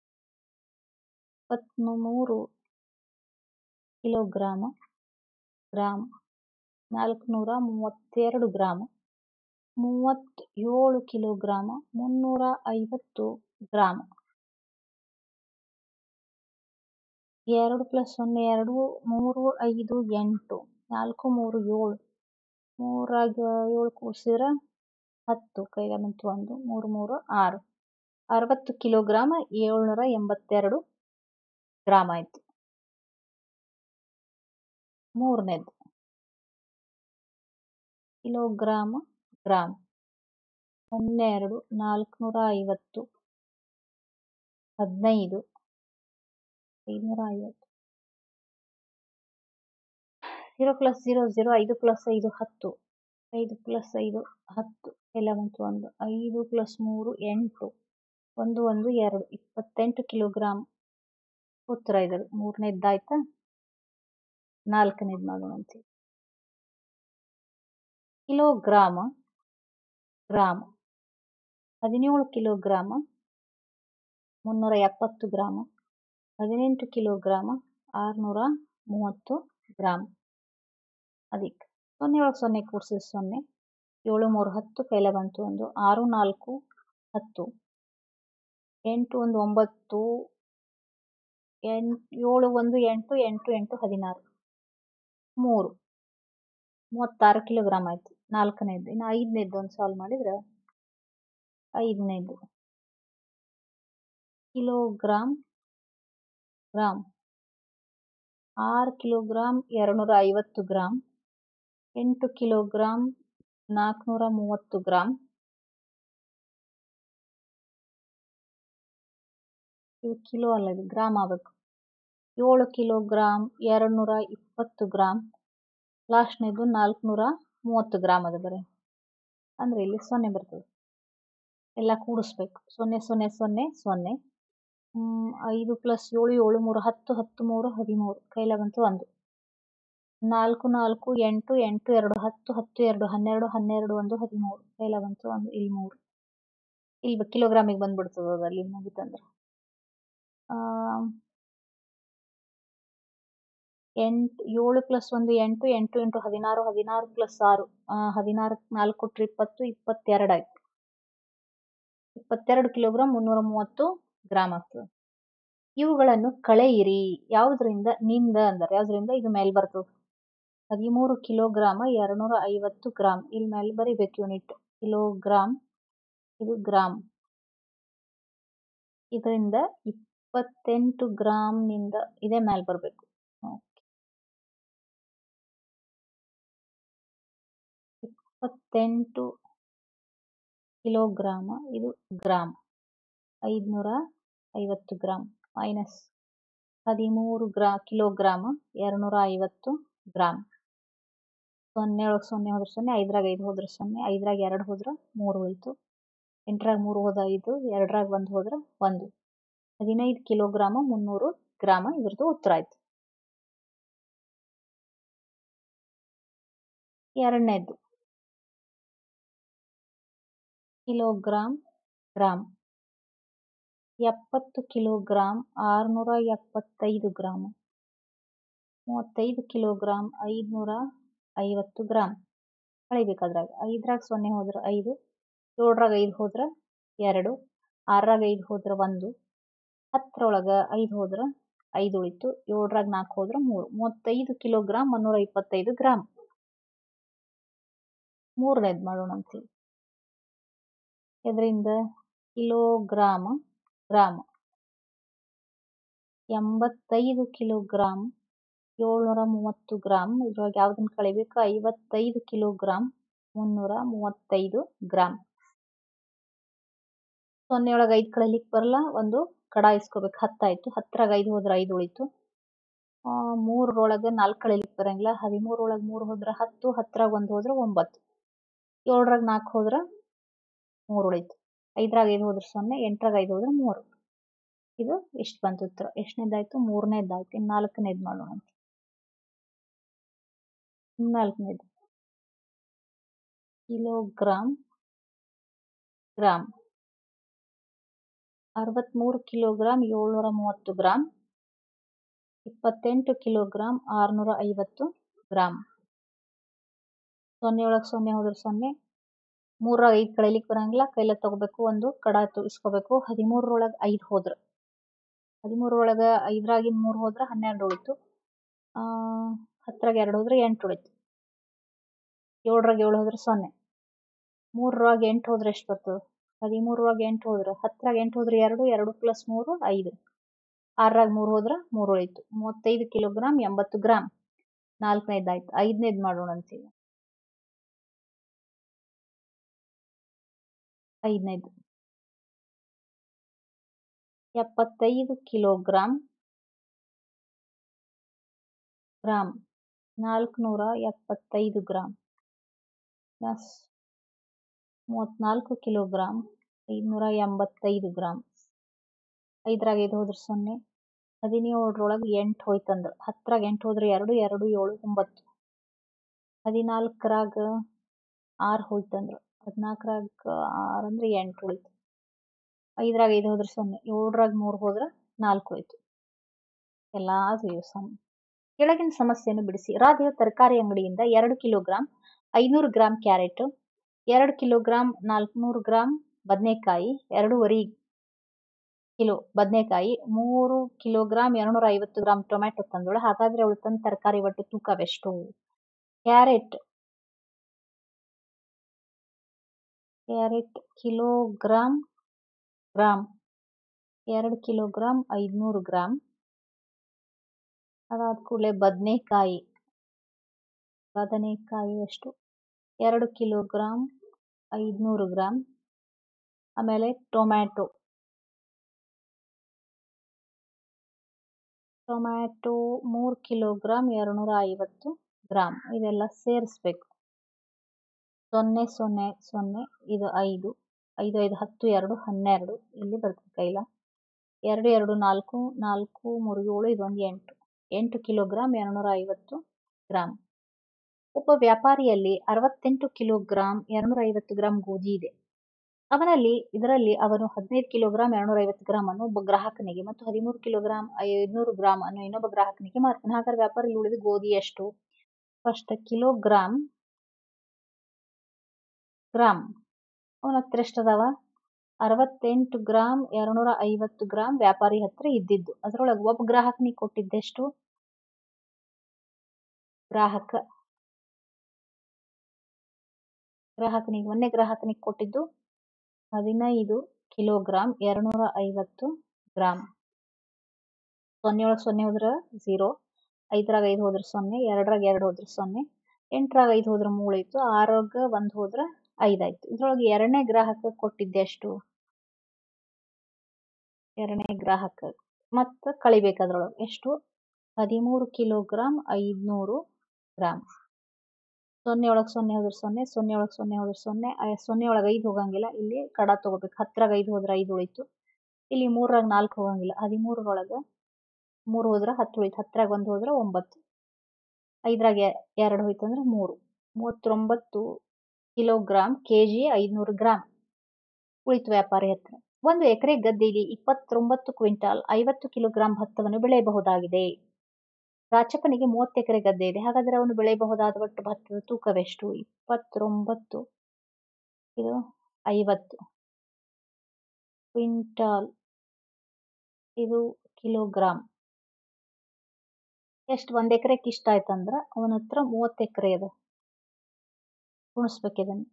ಇಪ್ಪತ್ತ್ಮೂರು ಕಿಲೋಗ್ರಾಮ್ ಗ್ರಾಮ್ ನಾಲ್ಕುನೂರ ಮೂವತ್ತೆರಡು ಗ್ರಾಮ್ ಮೂವತ್ತೇಳು ಕಿಲೋಗ್ರಾಮ್ ಮುನ್ನೂರ ಐವತ್ತು ಗ್ರಾಮ್ ಎರಡು ಪ್ಲಸ್ ಸೊನ್ನೆ ಎರಡು ಮೂರು ಐದು ಎಂಟು ನಾಲ್ಕು ಮೂರು ಏಳು ಮೂರಾಗ ಏಳು ಕೂಡಿಸಿದ್ರೆ ಹತ್ತು ಕೈಗ ಬಂತು ಒಂದು ಮೂರು ಮೂರು ಆರು ಅರವತ್ತು ಕಿಲೋಗ್ರಾಮ್ ಏಳ್ನೂರ ಎಂಬತ್ತೆರಡು ಗ್ರಾಮ್ ಆಯಿತು ಮೂರನೇದು ಕಿಲೋಗ್ರಾಮ್ ಗ್ರಾಮ್ ಹನ್ನೆರಡು ನಾಲ್ಕುನೂರ ಐವತ್ತು ಹದಿನೈದು ಐನೂರ ಐವತ್ತು ಝೀರೋ ಪ್ಲಸ್ ಝೀರೋ ಝೀರೋ ಐದು ಪ್ಲಸ್ ಐದು ಹತ್ತು ಐದು ಪ್ಲಸ್ ಐದು ಹತ್ತು ಎಲ್ಲ ಬಂತು ಒಂದು ಐದು ಪ್ಲಸ್ ಮೂರು ಎಂಟು ಒಂದು ಒಂದು ಎರಡು ಇಪ್ಪತ್ತೆಂಟು ಕಿಲೋಗ್ರಾಮ್ ಉತ್ತರ ಇದ್ದಾರೆ ಮೂರನೇದ್ದಾಯ್ತಾ ನಾಲ್ಕನೇದು ಮಾಡೋಣ ಅಂತೀವಿ ಕಿಲೋಗ್ರಾಮ ಗ್ರಾಮ್ ಹದಿನೇಳು ಕಿಲೋಗ್ರಾಮ ಮುನ್ನೂರ ಎಪ್ಪತ್ತು ಗ್ರಾಮ ಹದಿನೆಂಟು ಕಿಲೋಗ್ರಾಮ ಆರುನೂರ ಮೂವತ್ತು ಗ್ರಾಮ್ ಅದಕ್ಕೆ ಸೊನ್ನೆ ಒಳಗೆ ಸೊನ್ನೆ ಕೂಡಿಸಿದ್ರೆ ಸೊನ್ನೆ ಏಳು ಮೂರು ಹತ್ತು ಕೈಲ ಬಂತು ಒಂದು ಆರು ನಾಲ್ಕು ಹತ್ತು ಎಂಟು ಒಂದು ಒಂಬತ್ತು ಎಂಟು ಏಳು ಒಂದು ಎಂಟು ಎಂಟು ಎಂಟು ಹದಿನಾರು ಮೂರು ಮೂವತ್ತಾರು ಕಿಲೋಗ್ರಾಮ್ ಆಯಿತು ನಾಲ್ಕನೇದು ಇನ್ನು ಐದನೇದು ಒಂದು ಸಾಲ್ವ್ ಮಾಡಿದ್ರೆ ಐದನೇದು ಕಿಲೋಗ್ರಾಮ್ ಗ್ರಾಮ್ ಆರು ಕಿಲೋಗ್ರಾಮ್ ಎರಡುನೂರ ಐವತ್ತು ಗ್ರಾಮ್ ಎಂಟು ಕಿಲೋಗ್ರಾಮ್ ನಾಲ್ಕುನೂರ ಮೂವತ್ತು ಗ್ರಾಮ್ ಇದು ಕಿಲೋ ಅಲ್ಲ ಇದು ಗ್ರಾಮ್ ಆಗಬೇಕು ಏಳು ಕಿಲೋಗ್ರಾಮ್ ಎರಡುನೂರ ಇಪ್ಪತ್ತು ಗ್ರಾಮ್ ಲಾಸ್ಟ್ನೇದು ನಾಲ್ಕುನೂರ ಮೂವತ್ತು ಗ್ರಾಮ್ ಅದು ಬರೀ ಅಂದರೆ ಇಲ್ಲಿ ಸೊನ್ನೆ ಬರ್ತದೆ ಎಲ್ಲ ಕೂಡಿಸ್ಬೇಕು ಸೊನ್ನೆ ಸೊನ್ನೆ ಸೊನ್ನೆ ಸೊನ್ನೆ ಐದು ಪ್ಲಸ್ ಏಳು ಏಳು ಮೂರು ಹತ್ತು ಹತ್ತು ಮೂರು ಹದಿಮೂರು ಕೈಲ ಬಂತು ಒಂದು ನಾಲ್ಕು ನಾಲ್ಕು ಎಂಟು ಎಂಟು ಎರಡು ಹತ್ತು ಹತ್ತು ಎರಡು ಹನ್ನೆರಡು ಹನ್ನೆರಡು ಒಂದು ಹದಿಮೂರು ಕೈಲ ಬಂತು ಒಂದು ಇಲ್ಲಿ ಮೂರು ಇಲ್ಲಿ ಕಿಲೋಗ್ರಾಮಿಗೆ ಬಂದ್ಬಿಡ್ತದೆ ಅದು ಅಲ್ಲಿ ಮುಗಿತಂದ್ರೆ ಎಂಟು ಏಳು ಪ್ಲಸ್ ಒಂದು ಎಂಟು ಎಂಟು ಎಂಟು ಹದಿನಾರು ಹದಿನಾರು ಪ್ಲಸ್ ಆರು ಹದಿನಾರು ನಾಲ್ಕು ಕೊಟ್ಟರೆ ಇಪ್ಪತ್ತು ಇಪ್ಪತ್ತೆರಡು ಆಯ್ತು ಇಪ್ಪತ್ತೆರಡು ಕಿಲೋಗ್ರಾಮ್ ಮುನ್ನೂರ ಮೂವತ್ತು ಗ್ರಾಮ್ ಆಗ್ತದೆ ಇವುಗಳನ್ನು ಕಳೆಯಿರಿ ಯಾವುದರಿಂದ ನಿಂದ ಅಂದರೆ ಯಾವುದರಿಂದ ಇದು ಮೇಲೆ ಬರ್ತದೆ ಹದಿಮೂರು ಕಿಲೋಗ್ರಾಮ ಎರಡುನೂರ ಐವತ್ತು ಗ್ರಾಮ್ ಇಲ್ಲಿ ಮೇಲೆ ಬರಿಬೇಕು ಯೂನಿಟ್ ಕಿಲೋಗ್ರಾಮ್ ಇದು ಗ್ರಾಮ್ ಇದರಿಂದ ಇಪ್ಪತ್ತೆಂಟು ಗ್ರಾಮ್ನಿಂದ ಇದೇ ಮೇಲೆ ಬರಬೇಕು ಇಪ್ಪತ್ತೆಂಟು ಕಿಲೋಗ್ರಾಮ ಇದು ಗ್ರಾಮ್ ಐದುನೂರ ಐವತ್ತು ಗ್ರಾಮ್ ಮೈನಸ್ ಹದಿಮೂರು ಗ್ರಾ ಕಿಲೋಗ್ರಾಮ ಎರಡುನೂರ ಐವತ್ತು ಗ್ರಾಮ್ ಸೊನ್ನೆ ಒಳಗೆ ಸೊನ್ನೆ ಹೋದ್ರೆ ಸೊನ್ನೆ ಐದರಾಗ ಐದು ಹೋದ್ರೆ ಸೊನ್ನೆ ಐದರಾಗ ಎರಡು ಹೋದ್ರೆ ಮೂರು ಹೋಯ್ತು ಎಂಟರಾಗ ಮೂರು ಹೋದ ಐದು ಎರಡರಾಗ ಒಂದು ಹೋದ್ರೆ ಒಂದು ಹದಿನೈದು ಕಿಲೋಗ್ರಾಮ ಮುನ್ನೂರು ಗ್ರಾಮ ಇದ್ರದ್ದು ಉತ್ತರ ಆಯ್ತು ಎರಡನೇದು ಕಿಲೋಗ್ರಾಮ್ ಗ್ರಾಮ್ ಎಪ್ಪತ್ತು ಕಿಲೋಗ್ರಾಮ್ ಆರುನೂರ ಎಪ್ಪತ್ತೈದು ಗ್ರಾಮ್ ಮೂವತ್ತೈದು ಕಿಲೋಗ್ರಾಮ್ ಐದುನೂರ ಐವತ್ತು ಗ್ರಾಮ್ ಕಳಿಬೇಕಾದ್ರಾಗ ಐದರಾಗ ಸೊನ್ನೆ ಹೋದ್ರೆ ಐದು ಏಳರಾಗ ಐದು ಹೋದ್ರೆ ಎರಡು ಆರರಾಗ ಐದು ಹೋದ್ರೆ ಒಂದು ಹತ್ತರೊಳಗೆ ಐದು ಹೋದ್ರೆ ಐದು ಉಳಿತು ಏಳರಾಗ ನಾಲ್ಕು ಹೋದ್ರೆ ಮೂರು ಮೂವತ್ತೈದು ಕಿಲೋಗ್ರಾಮ್ ಮುನ್ನೂರ ಇಪ್ಪತ್ತೈದು ಗ್ರಾಮ್ ಮೂರನೇದು ಮಾಡೋಣ ಅಂತೀವಿ ಇದರಿಂದ ಕಿಲೋಗ್ರಾಮ್ ಗ್ರಾಮ್ ಎಂಬತ್ತೈದು ಕಿಲೋಗ್ರಾಮ್ ಏಳ್ನೂರ ಮೂವತ್ತು ಗ್ರಾಮ್ ಇದ್ರೊಳಗೆ ಯಾವುದನ್ನು ಕಳಿಬೇಕು ಐವತ್ತೈದು ಕಿಲೋಗ್ರಾಮ್ ಮುನ್ನೂರ ಮೂವತ್ತೈದು ಗ್ರಾಮ್ ಸೊನ್ನೆ ಒಳಗೆ ಐದು ಕಳಿಲಿಕ್ಕೆ ಬರಲ್ಲ ಒಂದು ಕಡ ಇಸ್ಕೋಬೇಕು ಹತ್ತಾಯಿತು ಹತ್ತರಾಗ ಐದು ಹೋದ್ರೆ ಐದು ಉಳಿತು ಮೂರರೊಳಗೆ ನಾಲ್ಕು ಕಳಿಲಿಕ್ಕೆ ಬರಂಗಿಲ್ಲ ಹದಿಮೂರೊಳಗೆ ಮೂರು ಹೋದ್ರೆ ಹತ್ತು ಹತ್ತರಾಗ ಒಂದು ಹೋದ್ರೆ ಒಂಬತ್ತು ಏಳರಾಗ ನಾಲ್ಕು ಹೋದ್ರೆ ಮೂರು ಉಳಿತು ಐದರಾಗ ಐದು ಹೋದ್ರೆ ಸೊನ್ನೆ ಎಂಟರಾಗ ಐದು ಹೋದ್ರೆ ಮೂರು ಇದು ಎಷ್ಟು ಬಂತು ಉತ್ತರ ಎಷ್ಟನೇದಾಯ್ತು ಮೂರನೇದಾಯ್ತು ಇನ್ನು ನಾಲ್ಕನೇದು ಮಾಡೋಣ ಅಂತ ನಾಲ್ಕನೇದು ಕಿಲೋಗ್ರಾಮ್ ಗ್ರಾಮ್ ಅರವತ್ತ್ಮೂರು ಕಿಲೋಗ್ರಾಮ್ ಏಳ್ನೂರ ಮೂವತ್ತು ಗ್ರಾಮ್ ಇಪ್ಪತ್ತೆಂಟು ಕಿಲೋಗ್ರಾಮ್ ಆರುನೂರ ಐವತ್ತು ಗ್ರಾಮ್ ಸೊನ್ನೆ ಒಳಗೆ ಸೊನ್ನೆ ಹೋದ್ರೆ ಸೊನ್ನೆ ಮೂರಾಗ ಐದು ಕಳಿಲಿಕ್ಕೆ ಬರಂಗಿಲ್ಲ ಕೈಲ ತಗೋಬೇಕು ಒಂದು ಕಡ ಇಸ್ಕೋಬೇಕು ಹದಿಮೂರರೊಳಗೆ ಐದು ಹೋದ್ರೆ ಹದಿಮೂರರೊಳಗೆ ಐದರಾಗಿನ ಮೂರು ಹೋದ್ರೆ ಹನ್ನೆರಡು ಉಳಿತು ಹತ್ತರಾಗ ಎರಡು ಹೋದ್ರೆ ಎಂಟು ಉಳಿತು ಏಳರಾಗ ಏಳು ಹೋದ್ರೆ ಸೊನ್ನೆ ಮೂರರಾಗ ಎಂಟು ಹೋದ್ರೆ ಎಷ್ಟು ಬರ್ತದೆ ಹದಿಮೂರರಾಗ ಎಂಟು ಹೋದ್ರೆ ಹತ್ತರಾಗ ಎಂಟು ಹೋದ್ರೆ ಎರಡು ಎರಡು ಪ್ಲಸ್ ಮೂರು ಐದು ಆರರಾಗ ಮೂರು ಹೋದ್ರೆ ಮೂರು ಉಳಿತು ಮೂವತ್ತೈದು ಕಿಲೋಗ್ರಾಮ್ ಎಂಬತ್ತು ಗ್ರಾಮ್ ನಾಲ್ಕನೇದಾಯ್ತು ಐದನೇದು ಮಾಡೋಣ ಅಂತೀವಿ ಐದನೇದು ಎಪ್ಪತ್ತೈದು ಕಿಲೋಗ್ರಾಮ್ ಗ್ರಾಮ್ ನಾಲ್ಕುನೂರ ಎಪ್ಪತ್ತೈದು ಗ್ರಾಮ್ ಪ್ಲಸ್ ಮೂವತ್ತ್ನಾಲ್ಕು ಕಿಲೋಗ್ರಾಮ್ ಐದುನೂರ ಎಂಬತ್ತೈದು ಗ್ರಾಮ್ ಐದರಾಗ ಐದು ಹೋದ್ರೆ ಸೊನ್ನೆ ಹದಿನೇಳರೊಳಗೆ ಎಂಟು ಹೋಯ್ತಂದ್ರೆ ಹತ್ತರಾಗ ಎಂಟು ಹೋದ್ರೆ ಎರಡು ಎರಡು ಏಳು ಒಂಬತ್ತು ಹದಿನಾಲ್ಕರಾಗ ಆರು ಹೋಯ್ತಂದ್ರೆ ಹದಿನಾಲ್ಕರಾಗ ಆರು ಅಂದ್ರೆ ಎಂಟು ಉಳಿತು ಐದರಾಗ ಐದು ಹೋದ್ರೆ ಸೊನ್ನೆ ಏಳರಾಗ ಮೂರು ಹೋದ್ರೆ ನಾಲ್ಕು ಹೋಯ್ತು ಎಲ್ಲ ಆದ್ವು ಸಮ ಕೆಳಗಿನ ಸಮಸ್ಯೆಯನ್ನು ಬಿಡಿಸಿ ರಾಧೆಯ ತರಕಾರಿ ಅಂಗಡಿಯಿಂದ ಎರಡು ಕಿಲೋಗ್ರಾಮ್ ಐನೂರು ಗ್ರಾಮ್ ಕ್ಯಾರೆಟ್ ಎರಡು ಕಿಲೋಗ್ರಾಮ್ ನಾಲ್ಕುನೂರು ಗ್ರಾಮ್ ಬದನೆಕಾಯಿ ಎರಡೂವರೆ ಕಿಲೋ ಬದನೆಕಾಯಿ ಮೂರು ಕಿಲೋಗ್ರಾಮ್ ಎರಡುನೂರ ಐವತ್ತು ಗ್ರಾಮ್ ಟೊಮ್ಯಾಟೊ ತಂದಳು ಹಾಗಾದ್ರೆ ಅವಳು ತಂದ ತರಕಾರಿ ಒಟ್ಟು ತೂಕವೆಷ್ಟು ಕ್ಯಾರೆಟ್ ಕ್ಯಾರೆಟ್ ಕಿಲೋಗ್ರಾಮ್ ಗ್ರಾಮ್ ಎರಡು ಕಿಲೋಗ್ರಾಮ್ ಐದುನೂರು ಗ್ರಾಮ್ ಅದಾದ ಕೂಡಲೇ ಬದನೆಕಾಯಿ ಬದನೆಕಾಯಿ ಎಷ್ಟು ಎರಡು ಕಿಲೋಗ್ರಾಮ್ ಐದುನೂರು ಗ್ರಾಮ್ ಆಮೇಲೆ ಟೊಮ್ಯಾಟೊ ಟೊಮ್ಯಾಟೊ ಮೂರು ಕಿಲೋಗ್ರಾಮ್ ಎರಡುನೂರ ಐವತ್ತು ಗ್ರಾಮ್ ಇದೆಲ್ಲ ಸೇರಿಸ್ಬೇಕು ಸೊನ್ನೆ ಸೊನ್ನೆ ಸೊನ್ನೆ ಇದು ಐದು ಐದು ಐದು ಹತ್ತು ಎರಡು ಹನ್ನೆರಡು ಇಲ್ಲಿ ಬರ್ತದೆ ಕೈಲ ಎರಡು ಎರಡು ನಾಲ್ಕು ನಾಲ್ಕು ಮೂರು ಏಳು ಇದೊಂದು ಎಂಟು ಎಂಟು ಕಿಲೋಗ್ರಾಮ್ ಎರಡುನೂರ ಐವತ್ತು ಗ್ರಾಮ್ ಒಬ್ಬ ವ್ಯಾಪಾರಿಯಲ್ಲಿ ಅರವತ್ತೆಂಟು ಕಿಲೋಗ್ರಾಮ್ ಎರಡುನೂರ ಐವತ್ತು ಗ್ರಾಮ್ ಗೋಧಿ ಇದೆ ಅವನಲ್ಲಿ ಇದರಲ್ಲಿ ಅವನು ಹದಿನೈದು ಕಿಲೋಗ್ರಾಮ್ ಎರಡುನೂರ ಐವತ್ತು ಗ್ರಾಮ್ ಅನ್ನು ಒಬ್ಬ ಗ್ರಾಹಕನಿಗೆ ಮತ್ತು ಹದಿಮೂರು ಕಿಲೋಗ್ರಾಮ್ ಐದುನೂರು ಗ್ರಾಮ್ ಅನ್ನು ಇನ್ನೊಬ್ಬ ಗ್ರಾಹಕನಿಗೆ ಮಾರ್ತಾನೆ ಹಾಗಾದ್ರೆ ವ್ಯಾಪಾರಿ ಉಳಿದ ಗೋಧಿ ಎಷ್ಟು ಫಸ್ಟ್ ಕಿಲೋಗ್ರಾಮ್ ಗ್ರಾಮ್ ಅವನ ಹತ್ರ ಎಷ್ಟದಾವ ಅರವತ್ತೆಂಟು ಗ್ರಾಮ್ ಎರಡುನೂರ ಐವತ್ತು ಗ್ರಾಮ್ ವ್ಯಾಪಾರಿ ಹತ್ರ ಇದ್ದಿದ್ದು ಅದರೊಳಗೆ ಒಬ್ಬ ಗ್ರಾಹಕನಿಗೆ ಕೊಟ್ಟಿದ್ದೆಷ್ಟು ಗ್ರಾಹಕ ಗ್ರಾಹಕನಿಗೆ ಒಂದೇ ಗ್ರಾಹಕನಿಗೆ ಕೊಟ್ಟಿದ್ದು ಹದಿನೈದು ಕಿಲೋಗ್ರಾಮ್ ಎರಡುನೂರ ಐವತ್ತು ಗ್ರಾಮ್ ಸೊನ್ನೆ ಒಳಗೆ ಸೊನ್ನೆ ಹೋದ್ರೆ ಝೀರೋ ಐದರಾಗ ಐದು ಹೋದ್ರೆ ಸೊನ್ನೆ ಎರಡರಾಗ ಎರಡು ಹೋದ್ರೆ ಸೊನ್ನೆ ಎಂಟರಾಗ ಐದು ಹೋದ್ರೆ ಮೂಳಾಯ್ತು ಆರಾಗ ಒಂದು ಹೋದ್ರೆ ಐದಾಯ್ತು ಇದ್ರೊಳಗೆ ಎರಡನೇ ಗ್ರಾಹಕ ಕೊಟ್ಟಿದ್ದೆಷ್ಟು ಎರಡನೇ ಗ್ರಾಹಕ ಮತ್ತು ಕಳಿಬೇಕು ಅದ್ರೊಳಗೆ ಎಷ್ಟು ಹದಿಮೂರು ಕಿಲೋಗ್ರಾಮ್ ಐದುನೂರು ಗ್ರಾಮ್ ಸೊನ್ನೆ ಒಳಗೆ ಸೊನ್ನೆ ಹೋದ್ರೆ ಸೊನ್ನೆ ಸೊನ್ನೆ ಒಳಗೆ ಸೊನ್ನೆ ಹೋದ್ರೆ ಸೊನ್ನೆ ಸೊನ್ನೆ ಒಳಗೆ ಐದು ಹೋಗಂಗಿಲ್ಲ ಇಲ್ಲಿ ಕಡ ತೊಗೋಬೇಕು ಹತ್ತರಾಗ ಐದು ಹೋದ್ರೆ ಐದು ಉಳಿತು ಇಲ್ಲಿ ಮೂರಾಗ ನಾಲ್ಕು ಹೋಗಂಗಿಲ್ಲ ಹದಿಮೂರರೊಳಗೆ ಮೂರು ಹೋದ್ರೆ ಹತ್ತು ಉಳಿತು ಹತ್ತರಾಗ ಒಂದು ಹೋದ್ರೆ ಒಂಬತ್ತು ಐದರಾಗ ಎರಡು ಹೋಯ್ತು ಅಂದ್ರೆ ಮೂರು ಮೂವತ್ತೊಂಬತ್ತು ಕಿಲೋಗ್ರಾಮ್ ಕೆ ಜಿ ಐದುನೂರು ಗ್ರಾಮ್ ಉಳಿತು ವ್ಯಾಪಾರಿ ಹತ್ರ ಒಂದು ಎಕರೆ ಗದ್ದೆಯಲ್ಲಿ ಇಪ್ಪತ್ತೊಂಬತ್ತು ಕ್ವಿಂಟಾಲ್ ಐವತ್ತು ಕಿಲೋಗ್ರಾಂ ಭತ್ತವನ್ನು ಬೆಳೆಯಬಹುದಾಗಿದೆ ರಾಚಪ್ಪನಿಗೆ ಮೂವತ್ತು ಎಕರೆ ಗದ್ದೆ ಇದೆ ಹಾಗಾದರೆ ಅವನು ಬೆಳೆಯಬಹುದಾದ ಒಟ್ಟು ಭತ್ತದ ತೂಕವೆಷ್ಟು ಇಪ್ಪತ್ತೊಂಬತ್ತು ಇದು ಐವತ್ತು ಕ್ವಿಂಟಾಲ್ ಇದು ಕಿಲೋಗ್ರಾಮ್ ಎಷ್ಟು ಒಂದು ಎಕರೆಗೆ ಇಷ್ಟ ಆಯ್ತಂದ್ರೆ ಅವನ ಹತ್ರ ಮೂವತ್ತು ಎಕರೆ ಇದೆ ಗುಣಿಸ್ಬೇಕು ಇದನ್ನು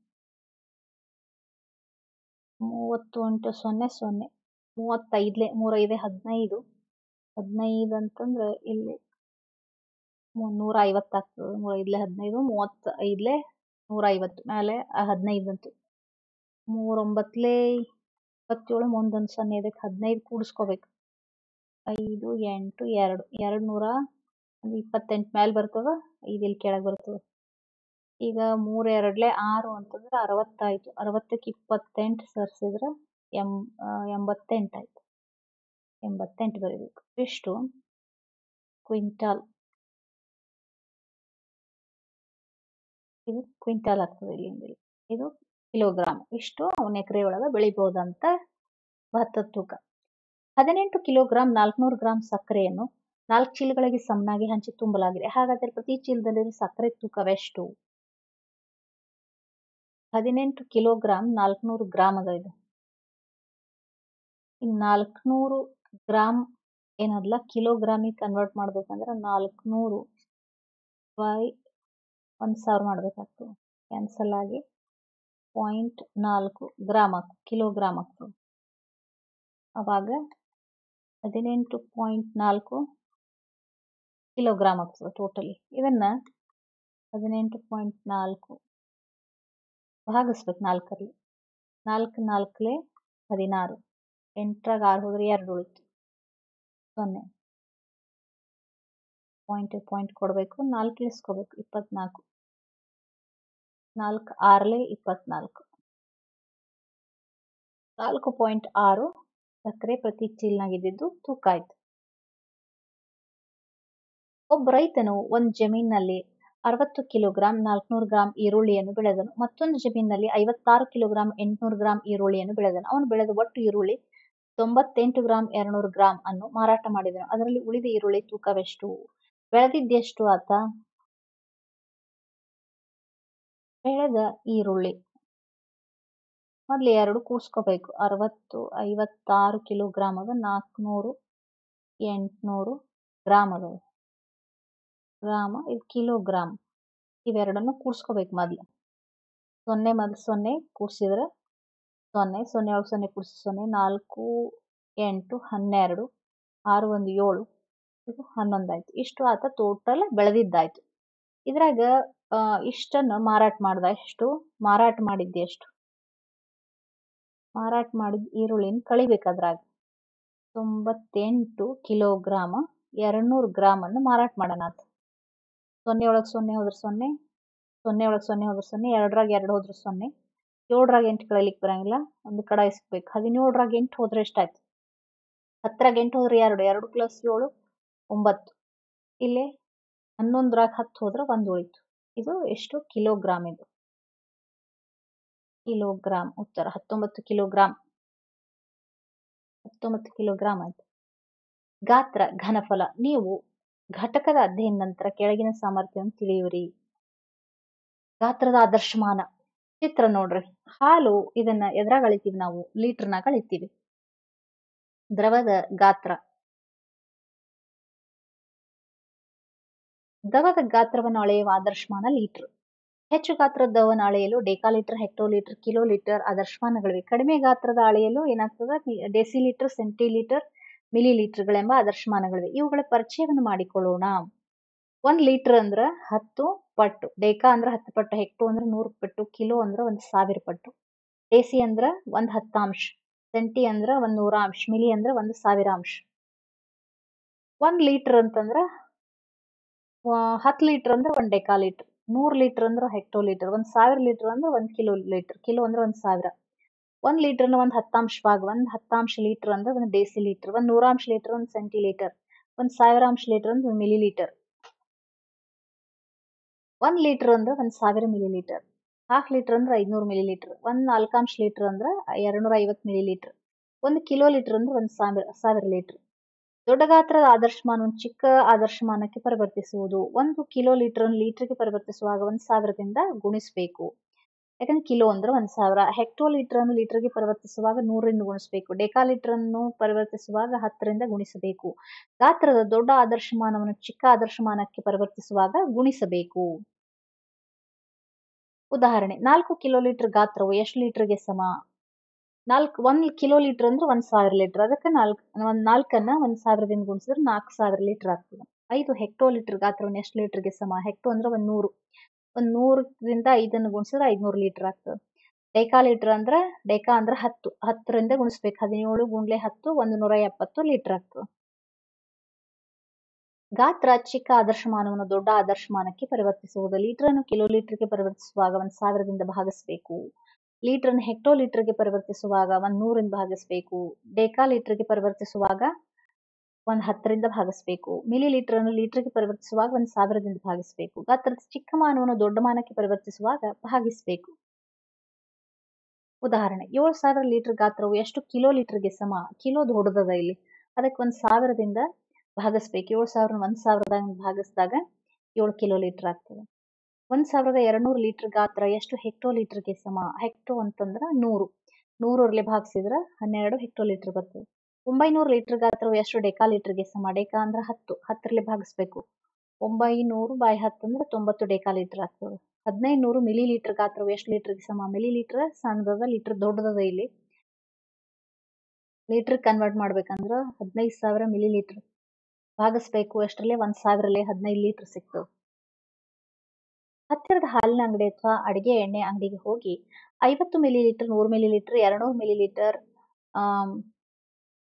ಮೂವತ್ತು ಇಂಟು ಸೊನ್ನೆ ಸೊನ್ನೆ ಮೂವತ್ತೈದಲೇ ಮೂರೈದೆ ಹದಿನೈದು ಹದಿನೈದು ಅಂತಂದ್ರೆ ಇಲ್ಲಿ ನೂರ ಐವತ್ತು ಆಗ್ತದೆ ಮೂರೈದಲೇ ಹದಿನೈದು ಮೂವತ್ತೈದಲೇ ನೂರ ಐವತ್ತು ಮೇಲೆ ಹದಿನೈದು ಬಂತು ಮೂರೊಂಬತ್ತಲೇ ಇಪ್ಪತ್ತೇಳು ಮುಂದೊಂದು ಸೊನ್ನೆ ಇದಕ್ಕೆ ಹದಿನೈದು ಕೂಡಿಸ್ಕೋಬೇಕು ಐದು ಎಂಟು ಎರಡು ಎರಡು ನೂರ ಒಂದು ಇಪ್ಪತ್ತೆಂಟು ಮೇಲೆ ಬರ್ತದೆ ಐದು ಇಲ್ಲಿ ಕೆಳಗೆ ಬರ್ತದೆ ಈಗ ಮೂರು ಎರಡಲೇ ಆರು ಅಂತಂದ್ರೆ ಅರವತ್ತಾಯ್ತು ಅರವತ್ತಕ್ಕೆ ಇಪ್ಪತ್ತೆಂಟು ಸೇರಿಸಿದ್ರೆ ಎಂ ಎಂಬತ್ತೆಂಟು ಆಯ್ತು ಎಂಬತ್ತೆಂಟು ಬರೀಬೇಕು ಎಷ್ಟು ಕ್ವಿಂಟಾಲ್ ಇದು ಕ್ವಿಂಟಾಲ್ ಆಗ್ತದೆ ಇಲ್ಲಿಂದ ಇದು ಕಿಲೋಗ್ರಾಮ್ ಇಷ್ಟು ಅವನ ಎಕರೆ ಒಳಗೆ ಬೆಳಿಬೋದಂತ ಭತ್ತದ ತೂಕ ಹದಿನೆಂಟು ಕಿಲೋಗ್ರಾಮ್ ನಾಲ್ಕುನೂರು ಗ್ರಾಮ್ ಸಕ್ಕರೆಯನ್ನು ನಾಲ್ಕು ಚೀಲಗಳಿಗೆ ಸಮನಾಗಿ ಹಂಚಿ ತುಂಬಲಾಗಿದೆ ಹಾಗಾದರೆ ಪ್ರತಿ ಚೀಲದಲ್ಲಿರೋ ಸಕ್ಕರೆ ತೂಕವೆಷ್ಟು ಹದಿನೆಂಟು ಕಿಲೋಗ್ರಾಮ್ ನಾಲ್ಕುನೂರು ಗ್ರಾಮ್ ಅದ ಇದು ಇನ್ನು ನಾಲ್ಕುನೂರು ಗ್ರಾಮ್ ಏನದಲ್ಲ ಕಿಲೋಗ್ರಾಮಿಗೆ ಕನ್ವರ್ಟ್ ಮಾಡ್ಬೇಕಂದ್ರೆ ನಾಲ್ಕುನೂರು ಬೈ ಒಂದು ಸಾವಿರ ಮಾಡಬೇಕಾಗ್ತದೆ ಕ್ಯಾನ್ಸಲ್ ಆಗಿ ಪಾಯಿಂಟ್ ನಾಲ್ಕು ಗ್ರಾಮ್ ಆಗ್ತದೆ ಕಿಲೋಗ್ರಾಮ್ ಆಗ್ತದೆ ಆವಾಗ ಹದಿನೆಂಟು ಪಾಯಿಂಟ್ ನಾಲ್ಕು ಕಿಲೋಗ್ರಾಮ್ ಆಗ್ತದೆ ಟೋಟಲಿ ಇದನ್ನು ಹದಿನೆಂಟು ಪಾಯಿಂಟ್ ನಾಲ್ಕು ಭಾಗಿಸ್ಬೇಕು ನಾಲ್ಕರಲ್ಲಿ ನಾಲ್ಕು ನಾಲ್ಕಲೇ ಹದಿನಾರು ಎಂಟರಾಗ ಆರು ಹೋದ್ರೆ ಎರಡು ಉಳಿತು ಸೊನ್ನೆ ಪಾಯಿಂಟ್ ಪಾಯಿಂಟ್ ಕೊಡಬೇಕು ನಾಲ್ಕು ಇಳಿಸ್ಕೋಬೇಕು ಇಪ್ಪತ್ನಾಲ್ಕು ನಾಲ್ಕು ಆರಲೆ ಇಪ್ಪತ್ನಾಲ್ಕು ನಾಲ್ಕು ಪಾಯಿಂಟ್ ಆರು ಸಕ್ಕರೆ ಪ್ರತಿ ಚೀಲ್ನಾಗಿದ್ದು ತೂಕ ಆಯ್ತು ಒಬ್ಬ ರೈತನು ಒಂದು ಜಮೀನಿನಲ್ಲಿ ಅರವತ್ತು ಕಿಲೋಗ್ರಾಂ ನಾಲ್ಕುನೂರು ಗ್ರಾಂ ಈರುಳ್ಳಿಯನ್ನು ಬೆಳೆದನು ಮತ್ತೊಂದು ಜಮೀನಿನಲ್ಲಿ ಐವತ್ತಾರು ಕಿಲೋಗ್ರಾಂ ಎಂಟುನೂರು ಗ್ರಾಂ ಈರುಳ್ಳಿಯನ್ನು ಬೆಳೆದನು ಅವನು ಬೆಳೆದ ಒಟ್ಟು ಈರುಳ್ಳಿ ತೊಂಬತ್ತೆಂಟು ಗ್ರಾಂ ಎರಡ್ನೂರು ಗ್ರಾಂ ಅನ್ನು ಮಾರಾಟ ಮಾಡಿದನು ಅದರಲ್ಲಿ ಉಳಿದ ಈರುಳ್ಳಿ ತೂಕವೆಷ್ಟು ಬೆಳೆದಿದ್ದೆಷ್ಟು ಆತ ಬೆಳೆದ ಈರುಳ್ಳಿ ಮೊದಲು ಎರಡು ಕೂಡ್ಸ್ಕೋಬೇಕು ಅರವತ್ತು ಐವತ್ತಾರು ಕಿಲೋಗ್ರಾಮ್ ಅದ ನಾಲ್ಕುನೂರು ಎಂಟುನೂರು ಗ್ರಾಮ್ ಅದಾವ ಗ್ರಾಮ ಇದು ಕಿಲೋಗ್ರಾಮ್ ಇವೆರಡನ್ನು ಕೂಡ್ಸ್ಕೋಬೇಕು ಮೊದಲು ಸೊನ್ನೆ ಮೊದಲು ಸೊನ್ನೆ ಕೂಡ್ಸಿದ್ರೆ ಸೊನ್ನೆ ಸೊನ್ನೆ ಒಳಗೆ ಸೊನ್ನೆ ಕೂಡಿಸಿ ಸೊನ್ನೆ ನಾಲ್ಕು ಎಂಟು ಹನ್ನೆರಡು ಆರು ಒಂದು ಏಳು ಇದು ಹನ್ನೊಂದು ಆಯ್ತು ಇಷ್ಟು ಆತ ಟೋಟಲ್ ಬೆಳೆದಿದ್ದಾಯ್ತು ಇದ್ರಾಗ ಇಷ್ಟನ್ನು ಮಾರಾಟ ಮಾಡ್ದ ಎಷ್ಟು ಮಾರಾಟ ಮಾಡಿದ್ದೆ ಎಷ್ಟು ಮಾರಾಟ ಮಾಡಿದ ಈರುಳ್ಳಿನ ಕಳಿಬೇಕು ಅದ್ರಾಗ ತೊಂಬತ್ತೆಂಟು ಕಿಲೋಗ್ರಾಮ ಎರಡ್ನೂರು ಗ್ರಾಮನ್ನು ಮಾರಾಟ ಮಾಡೋಣ ಆತ ಸೊನ್ನೆ ಒಳಗೆ ಸೊನ್ನೆ ಹೋದ್ರೆ ಸೊನ್ನೆ ಸೊನ್ನೆ ಒಳಗೆ ಸೊನ್ನೆ ಹೋದ್ರೆ ಸೊನ್ನೆ ಎರಡರಾಗ ಎರಡು ಹೋದ್ರೆ ಸೊನ್ನೆ ಏಳರಾಗ ಎಂಟು ಕಳೀಲಿಕ್ಕೆ ಬರಂಗಿಲ್ಲ ಒಂದು ಕಡಾಯಿಸ್ಬೇಕು ಹದಿನೇಳರಾಗ ಎಂಟು ಹೋದ್ರೆ ಎಷ್ಟಾಯ್ತು ಹತ್ತರಾಗ ಎಂಟು ಹೋದ್ರೆ ಎರಡು ಎರಡು ಪ್ಲಸ್ ಏಳು ಒಂಬತ್ತು ಇಲ್ಲಿ ಹನ್ನೊಂದರಾಗ ಹತ್ತು ಹೋದ್ರೆ ಒಂದು ಉಳಿತು ಇದು ಎಷ್ಟು ಕಿಲೋಗ್ರಾಮ್ ಇದು ಕಿಲೋಗ್ರಾಮ್ ಉತ್ತರ ಹತ್ತೊಂಬತ್ತು ಕಿಲೋಗ್ರಾಮ್ ಹತ್ತೊಂಬತ್ತು ಕಿಲೋಗ್ರಾಮ್ ಆಯ್ತು ಗಾತ್ರ ಘನಫಲ ನೀವು ಘಟಕದ ಅಧ್ಯಯನ ನಂತರ ಕೆಳಗಿನ ಸಾಮರ್ಥ್ಯವನ್ನು ತಿಳಿಯುವಿರಿ ಗಾತ್ರದ ಆದರ್ಶಮಾನ ಚಿತ್ರ ನೋಡ್ರಿ ಹಾಲು ಇದನ್ನ ಎದ್ರಾಗ ಅಳಿತೀವಿ ನಾವು ಲೀಟರ್ನಾಗ ಅಳಿತೀವಿ ದ್ರವದ ಗಾತ್ರ ದ್ರವದ ಗಾತ್ರವನ್ನು ಅಳೆಯುವ ಆದರ್ಶಮಾನ ಲೀಟರ್ ಹೆಚ್ಚು ಗಾತ್ರದ ದ್ರವವನ್ನು ಅಳೆಯಲು ಡೆಕಾಲೀಟರ್ ಹೆಕ್ಟೋಲೀಟರ್ ಕಿಲೋ ಲೀಟರ್ ಆದರ್ಶಮಾನಗಳಿವೆ ಕಡಿಮೆ ಗಾತ್ರದ ಅಳೆಯಲು ಏನಾಗ್ತದೆ ಡೆಸಿಲೀಟರ್ ಸೆಂಟಿಲೀಟರ್ ಮಿಲಿ ಲೀಟರ್ಗಳೆಂಬ ಆದರ್ಶಮಾನಗಳಿವೆ ಇವುಗಳ ಪರಿಚಯವನ್ನು ಮಾಡಿಕೊಳ್ಳೋಣ ಒಂದ್ ಲೀಟರ್ ಅಂದ್ರ ಹತ್ತು ಪಟ್ಟು ಡೆಕಾ ಅಂದ್ರ ಹತ್ತು ಪಟ್ಟು ಹೆಕ್ಟೋ ಅಂದ್ರ ನೂರು ಪಟ್ಟು ಕಿಲೋ ಅಂದ್ರ ಒಂದ್ ಸಾವಿರ ಪಟ್ಟು ಡೆಸಿ ಅಂದ್ರ ಒಂದ್ ಹತ್ತಾಂಶ ಸೆಂಟಿ ಅಂದ್ರ ಒಂದ್ ನೂರಾಂಶ ಮಿಲಿ ಅಂದ್ರ ಒಂದ್ ಸಾವಿರಾಂಶ ಒಂದ್ ಲೀಟರ್ ಅಂತಂದ್ರ ಹತ್ತು ಲೀಟರ್ ಅಂದ್ರೆ ಒಂದ್ ಡೆಕಾ ಲೀಟರ್ ನೂರ್ ಲೀಟರ್ ಅಂದ್ರೆ ಹೆಕ್ಟೋ ಲೀಟರ್ ಒಂದ್ ಸಾವಿರ ಲೀಟರ್ ಅಂದ್ರೆ ಒಂದ್ ಕಿಲೋ ಲೀಟರ್ ಕಿಲೋ ಅಂದ್ರೆ ಒಂದ್ ಸಾವಿರ ಒಂದ್ ಲೀಟರ್ನ ಒಂದ್ ಹತ್ತಾಂಶ ಭಾಗ ಒಂದ್ ಹತ್ತಾಂಶ ಲೀಟರ್ ಅಂದ್ರೆ ಒಂದ್ ಡೆಸಿ ಲೀಟರ್ ಒಂದ್ ನೂರಾಂಶ ಲೀಟರ್ ಒಂದ್ ಸೆಂಟಿ ಲೀಟರ್ ಒಂದ್ ಸಾವಿರಾಂಶ ಲೀಟರ್ ಅಂದ್ರೆ ಒಂದ್ ಮಿಲಿ ಲೀಟರ್ ಒಂದ್ ಲೀಟರ್ ಅಂದ್ರೆ ಒಂದ್ ಸಾವಿರ ಮಿಲಿ ಲೀಟರ್ ಹಾಫ್ ಲೀಟರ್ ಅಂದ್ರೆ ಐದ್ನೂರು ಮಿಲಿ ಲೀಟರ್ ಒಂದ್ ನಾಲ್ಕಾಂಶ ಲೀಟರ್ ಅಂದ್ರೆ ಎರಡ್ನೂರ ಐವತ್ ಮಿಲಿ ಲೀಟರ್ ಒಂದು ಕಿಲೋ ಲೀಟರ್ ಅಂದ್ರೆ ಒಂದ್ ಸಾವಿರ ಸಾವಿರ ಲೀಟರ್ ದೊಡ್ಡ ಗಾತ್ರದ ಆದರ್ಶಮಾನವನ್ನು ಚಿಕ್ಕ ಆದರ್ಶಮಾನಕ್ಕೆ ಪರಿವರ್ತಿಸುವುದು ಒಂದು ಕಿಲೋ ಲೀಟರ್ ಲೀಟರ್ಗೆ ಪರಿವರ್ತಿಸುವಾಗ ಒಂದ್ ಸಾವಿರದಿಂದ ಗುಣಿಸಬೇಕು ಯಾಕಂದ್ರೆ ಕಿಲೋ ಅಂದ್ರೆ ಒಂದ್ ಸಾವಿರ ಹೆಕ್ಟೋ ಲೀಟರ್ ಅನ್ನು ಲೀಟರ್ಗೆ ಪರಿವರ್ತಿಸುವಾಗ ನೂರರಿಂದ ಗುಣಿಸಬೇಕು ಡೆಕಾ ಲೀಟರ್ ಅನ್ನು ಪರಿವರ್ತಿಸುವಾಗ ಹತ್ತರಿಂದ ಗುಣಿಸಬೇಕು ಗಾತ್ರದ ದೊಡ್ಡ ಆದರ್ಶಮಾನವನ್ನು ಚಿಕ್ಕ ಆದರ್ಶಮಾನಕ್ಕೆ ಪರಿವರ್ತಿಸುವಾಗ ಗುಣಿಸಬೇಕು ಉದಾಹರಣೆ ನಾಲ್ಕು ಕಿಲೋ ಲೀಟರ್ ಗಾತ್ರವು ಎಷ್ಟು ಲೀಟರ್ಗೆ ಸಮ ನಾಲ್ಕು ಒಂದ್ ಕಿಲೋ ಲೀಟರ್ ಅಂದ್ರೆ ಒಂದ್ ಸಾವಿರ ಲೀಟರ್ ಅದಕ್ಕೆ ನಾಲ್ಕು ಒಂದ್ ನಾಲ್ಕನ್ನ ಒಂದ್ ಸಾವಿರದಿಂದ ಗುಣಿಸಿದ್ರೆ ನಾಲ್ಕು ಸಾವಿರ ಲೀಟರ್ ಆಗ್ತದೆ ಐದು ಹೆಕ್ಟೋ ಲೀಟರ್ ಗಾತ್ರವನ್ನು ಎಷ್ಟು ಲೀಟರ್ಗೆ ಸಮ ಹೆಕ್ಟೋ ಅಂದ್ರೆ ಒಂದ್ ನೂರು ಒಂದ್ ನೂರರಿಂದ ಐದನ್ನು ಗುಣಿಸಿದ್ರೆ ಐದ್ನೂರು ಲೀಟರ್ ಆಗ್ತದೆ ಡೆಕಾ ಲೀಟರ್ ಅಂದ್ರೆ ಡೆಕಾ ಅಂದ್ರೆ ಹತ್ತು ಹತ್ತರಿಂದ ಗುಣಿಸ್ಬೇಕು ಹದಿನೇಳು ಗುಂಡ್ಲೆ ಹತ್ತು ಒಂದು ನೂರ ಎಪ್ಪತ್ತು ಲೀಟರ್ ಆಗ್ತದೆ ಗಾತ್ರ ಚಿಕ್ಕ ಆದರ್ಶಮಾನವನ್ನು ದೊಡ್ಡ ಆದರ್ಶಮಾನಕ್ಕೆ ಪರಿವರ್ತಿಸುವುದು ಲೀಟರ್ ಅನ್ನು ಕಿಲೋ ಲೀಟರ್ಗೆ ಪರಿವರ್ತಿಸುವಾಗ ಒಂದ್ ಸಾವಿರದಿಂದ ಭಾಗಿಸಬೇಕು ಲೀಟರ್ ಅನ್ನು ಹೆಕ್ಟೋ ಲೀಟರ್ಗೆ ಪರಿವರ್ತಿಸುವಾಗ ಒಂದ್ ನೂರಿಂದ ಭಾಗಿಸಬೇಕು ಡೆಕಾ ಲೀಟರ್ಗೆ ಪರಿವರ್ತಿಸುವಾಗ ಒಂದ್ ಹತ್ತರಿಂದ ಭಾಗಿಸಬೇಕು ಮಿಲಿ ಲೀಟರ್ ಅನ್ನು ಲೀಟರ್ಗೆ ಪರಿವರ್ತಿಸುವಾಗ ಒಂದ್ ಸಾವಿರದಿಂದ ಭಾಗಿಸಬೇಕು ಗಾತ್ರದ ಚಿಕ್ಕ ಮಾನವನ್ನು ದೊಡ್ಡ ಮಾನಕ್ಕೆ ಪರಿವರ್ತಿಸುವಾಗ ಭಾಗಿಸಬೇಕು ಉದಾಹರಣೆ ಏಳು ಸಾವಿರ ಲೀಟರ್ ಗಾತ್ರವು ಎಷ್ಟು ಕಿಲೋ ಲೀಟರ್ಗೆ ಸಮ ಕಿಲೋ ದೊಡ್ಡದದ ಇಲ್ಲಿ ಅದಕ್ಕೆ ಒಂದ್ ಸಾವಿರದಿಂದ ಭಾಗಿಸ್ಬೇಕು ಏಳು ಸಾವಿರ ಒಂದ್ ಸಾವಿರದಾಗ ಭಾಗಿಸಿದಾಗ ಏಳು ಕಿಲೋ ಲೀಟರ್ ಆಗ್ತದೆ ಒಂದ್ ಸಾವಿರದ ಎರಡ್ನೂರು ಲೀಟರ್ ಗಾತ್ರ ಎಷ್ಟು ಹೆಕ್ಟೋ ಲೀಟರ್ಗೆ ಸಮ ಹೆಕ್ಟೋ ಅಂತಂದ್ರ ನೂರು ನೂರೂರ್ಲೆ ಭಾಗಿಸಿದ್ರ ಹನ್ನೆರಡು ಹೆಕ್ಟೋ ಲೀಟರ್ ಬರ್ತದೆ ಒಂಬೈನೂರು ಲೀಟರ್ ಗಾತ್ರವು ಎಷ್ಟು ಡೆಕಾ ಲೀಟರ್ಗೆ ಸಮ ಡೆಕಾ ಅಂದ್ರೆ ಹತ್ತು ಹತ್ತರಲ್ಲಿ ಭಾಗಿಸ್ಬೇಕು ಒಂಬೈನೂರು ಬೈ ಹತ್ತು ಅಂದ್ರೆ ತೊಂಬತ್ತು ಡೆಕಾ ಲೀಟರ್ ಆಗ್ತದೆ ಹದಿನೈದು ನೂರು ಮಿಲಿ ಲೀಟರ್ ಗಾತ್ರವು ಎಷ್ಟು ಲೀಟರ್ಗೆ ಸಮ ಮಿಲಿ ಲೀಟರ್ ಸಣ್ಣದದ ಲೀಟರ್ ದೊಡ್ಡದದ ಇಲ್ಲಿ ಲೀಟರ್ ಕನ್ವರ್ಟ್ ಮಾಡ್ಬೇಕಂದ್ರ ಹದಿನೈದು ಸಾವಿರ ಮಿಲಿ ಲೀಟರ್ ಭಾಗಿಸ್ಬೇಕು ಎಷ್ಟರಲ್ಲಿ ಒಂದ್ ಸಾವಿರಲ್ಲಿ ಹದಿನೈದು ಲೀಟರ್ ಸಿಗ್ತದೆ ಹತ್ತಿರದ ಹಾಲಿನ ಅಂಗಡಿ ಅಥವಾ ಅಡಿಗೆ ಎಣ್ಣೆ ಅಂಗಡಿಗೆ ಹೋಗಿ ಐವತ್ತು ಮಿಲಿ ಲೀಟರ್ ನೂರು ಮಿಲಿ ಲೀಟರ್ ಎರಡ್ನೂರು ಮಿಲಿ ಲೀಟರ್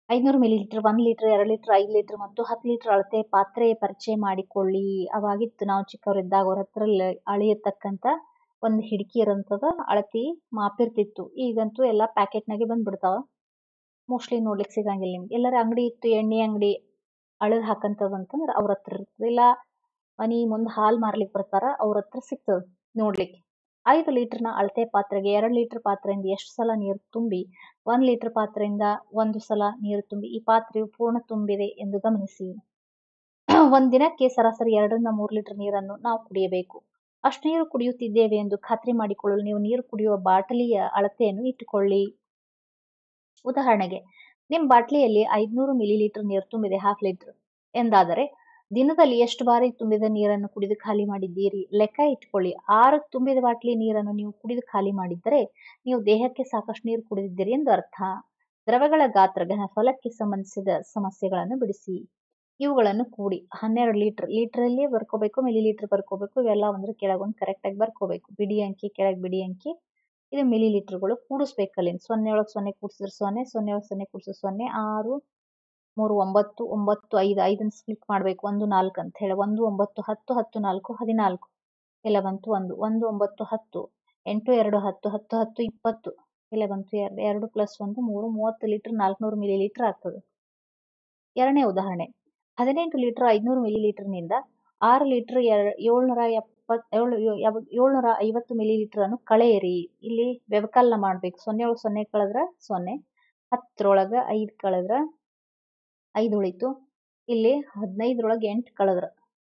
ಐನೂರು ಮಿಲಿ ಲೀಟರ್ ಒಂದ್ ಲೀಟರ್ ಎರಡು ಲೀಟರ್ ಐದು ಲೀಟರ್ ಮತ್ತು ಹತ್ತು ಲೀಟರ್ ಅಳತೆ ಪಾತ್ರೆ ಪರಿಚಯ ಮಾಡಿಕೊಳ್ಳಿ ಅವಾಗಿತ್ತು ನಾವು ಚಿಕ್ಕವರಿದ್ದಾಗ ಅವ್ರ ಹತ್ರ ಲ- ಅಳಿಯತಕ್ಕಂತ ಒಂದು ಹಿಡ್ಕಿ ಇರೋಂಥದ್ದು ಅಳತಿ ಮಾಪಿರ್ತಿತ್ತು ಈಗಂತೂ ಎಲ್ಲ ಪ್ಯಾಕೆಟ್ನಾಗೆ ಬಂದ್ಬಿಡ್ತಾವ ಮೋಸ್ಟ್ಲಿ ನೋಡ್ಲಿಕ್ಕೆ ಸಿಗಂಗಿಲ್ಲ ನಿಮ್ಗೆ ಎಲ್ಲರ ಅಂಗಡಿ ಇತ್ತು ಎಣ್ಣೆ ಅಂಗಡಿ ಅಳದ್ ಹಾಕಂತದ್ ಅಂತಂದ್ರೆ ಅವ್ರ ಹತ್ರ ಇರ್ತದೆ ಇಲ್ಲ ಮನಿ ಮುಂದೆ ಹಾಲು ಮಾರ್ಲಿಕ್ಕೆ ಬರ್ತಾರ ಅವ್ರ ಹತ್ರ ಸಿಗ್ತದೆ ನೋಡ್ಲಿಕ್ಕೆ ಐದು ಲೀಟರ್ನ ಅಳತೆ ಪಾತ್ರೆಗೆ ಎರಡು ಲೀಟರ್ ಪಾತ್ರೆಯಿಂದ ಎಷ್ಟು ಸಲ ನೀರು ತುಂಬಿ ಒಂದು ಲೀಟರ್ ಪಾತ್ರೆಯಿಂದ ಒಂದು ಸಲ ನೀರು ತುಂಬಿ ಈ ಪಾತ್ರೆಯು ಪೂರ್ಣ ತುಂಬಿದೆ ಎಂದು ಗಮನಿಸಿ ಒಂದ್ ದಿನಕ್ಕೆ ಸರಾಸರಿ ಎರಡರಿಂದ ಮೂರು ಲೀಟರ್ ನೀರನ್ನು ನಾವು ಕುಡಿಯಬೇಕು ಅಷ್ಟು ನೀರು ಕುಡಿಯುತ್ತಿದ್ದೇವೆ ಎಂದು ಖಾತ್ರಿ ಮಾಡಿಕೊಳ್ಳಲು ನೀವು ನೀರು ಕುಡಿಯುವ ಬಾಟಲಿಯ ಅಳತೆಯನ್ನು ಇಟ್ಟುಕೊಳ್ಳಿ ಉದಾಹರಣೆಗೆ ನಿಮ್ಮ ಬಾಟ್ಲಿಯಲ್ಲಿ ಐದ್ನೂರು ಮಿಲಿ ಲೀಟರ್ ನೀರು ತುಂಬಿದೆ ಹಾಫ್ ಲೀಟರ್ ಎಂದಾದರೆ ದಿನದಲ್ಲಿ ಎಷ್ಟು ಬಾರಿ ತುಂಬಿದ ನೀರನ್ನು ಕುಡಿದು ಖಾಲಿ ಮಾಡಿದ್ದೀರಿ ಲೆಕ್ಕ ಇಟ್ಕೊಳ್ಳಿ ಆರು ತುಂಬಿದ ಬಾಟ್ಲಿ ನೀರನ್ನು ನೀವು ಕುಡಿದು ಖಾಲಿ ಮಾಡಿದ್ದರೆ ನೀವು ದೇಹಕ್ಕೆ ಸಾಕಷ್ಟು ನೀರು ಕುಡಿದಿದ್ದೀರಿ ಎಂದು ಅರ್ಥ ದ್ರವಗಳ ಗಾತ್ರ ಘನಫಲಕ್ಕೆ ಸಂಬಂಧಿಸಿದ ಸಮಸ್ಯೆಗಳನ್ನು ಬಿಡಿಸಿ ಇವುಗಳನ್ನು ಕೂಡಿ ಹನ್ನೆರಡು ಲೀಟರ್ ಲೀಟ್ರಲ್ಲಿ ಬರ್ಕೋಬೇಕು ಮಿಲಿ ಲೀಟರ್ ಬರ್ಕೋಬೇಕು ಇವೆಲ್ಲ ಅಂದ್ರೆ ಕೆಳಗೊಂದು ಕರೆಕ್ಟಾಗಿ ಬರ್ಕೋಬೇಕು ಬಿಡಿ ಅಂಕಿ ಕೆಳಗೆ ಬಿಡಿ ಅಂಕಿ ಇದು ಮಿಲಿ ಲೀಟರ್ಗಳು ಕೂಡಿಸ್ಬೇಕು ಅಲ್ಲಿ ಸೊನ್ನೆ ಒಳಗೆ ಸೊನ್ನೆ ಕೂಡಿಸಿದ್ರೆ ಸೊನ್ನೆ ಸೊನ್ನೆ ಒಳಗೆ ಸೊನ್ನೆ ಕೂಡಿಸಿದ್ರೆ ಸೊನ್ನೆ ಆರು ಮೂರು ಒಂಬತ್ತು ಒಂಬತ್ತು ಐದು ಐದನ್ನು ಸ್ಪ್ಲಿಟ್ ಮಾಡಬೇಕು ಒಂದು ನಾಲ್ಕು ಅಂತ ಹೇಳಿ ಒಂದು ಒಂಬತ್ತು ಹತ್ತು ಹತ್ತು ನಾಲ್ಕು ಹದಿನಾಲ್ಕು ಎಲ್ಲ ಬಂತು ಒಂದು ಒಂದು ಒಂಬತ್ತು ಹತ್ತು ಎಂಟು ಎರಡು ಹತ್ತು ಹತ್ತು ಹತ್ತು ಇಪ್ಪತ್ತು ಇಲ್ಲ ಬಂತು ಎರಡು ಎರಡು ಪ್ಲಸ್ ಒಂದು ಮೂರು ಮೂವತ್ತು ಲೀಟರ್ ನಾಲ್ಕುನೂರು ಮಿಲಿ ಲೀಟರ್ ಆಗ್ತದೆ ಎರಡನೇ ಉದಾಹರಣೆ ಹದಿನೆಂಟು ಲೀಟರ್ ಐದುನೂರು ಮಿಲಿ ಲೀಟರ್ನಿಂದ ಆರು ಲೀಟರ್ ಏಳ್ನೂರ ಎಪ್ಪತ್ ಏಳು ಯವ್- ಏಳ್ನೂರ ಐವತ್ತು ಮಿಲಿ ಲೀಟರ್ ಅನ್ನು ಕಳೆಯಿರಿ ಇಲ್ಲಿ ವ್ಯವಕಲನ ಮಾಡ್ಬೇಕು ಸೊನ್ನೆ ಒಳಗೆ ಸೊನ್ನೆ ಕಳೆದ್ರೆ ಸೊನ್ನೆ ಹತ್ತರೊಳಗೆ ಐದು ಕಳೆದ್ರೆ ಐದು ಉಳಿತು ಇಲ್ಲಿ ಹದಿನೈದರೊಳಗೆ ಎಂಟು ಕಳೆದ್ರ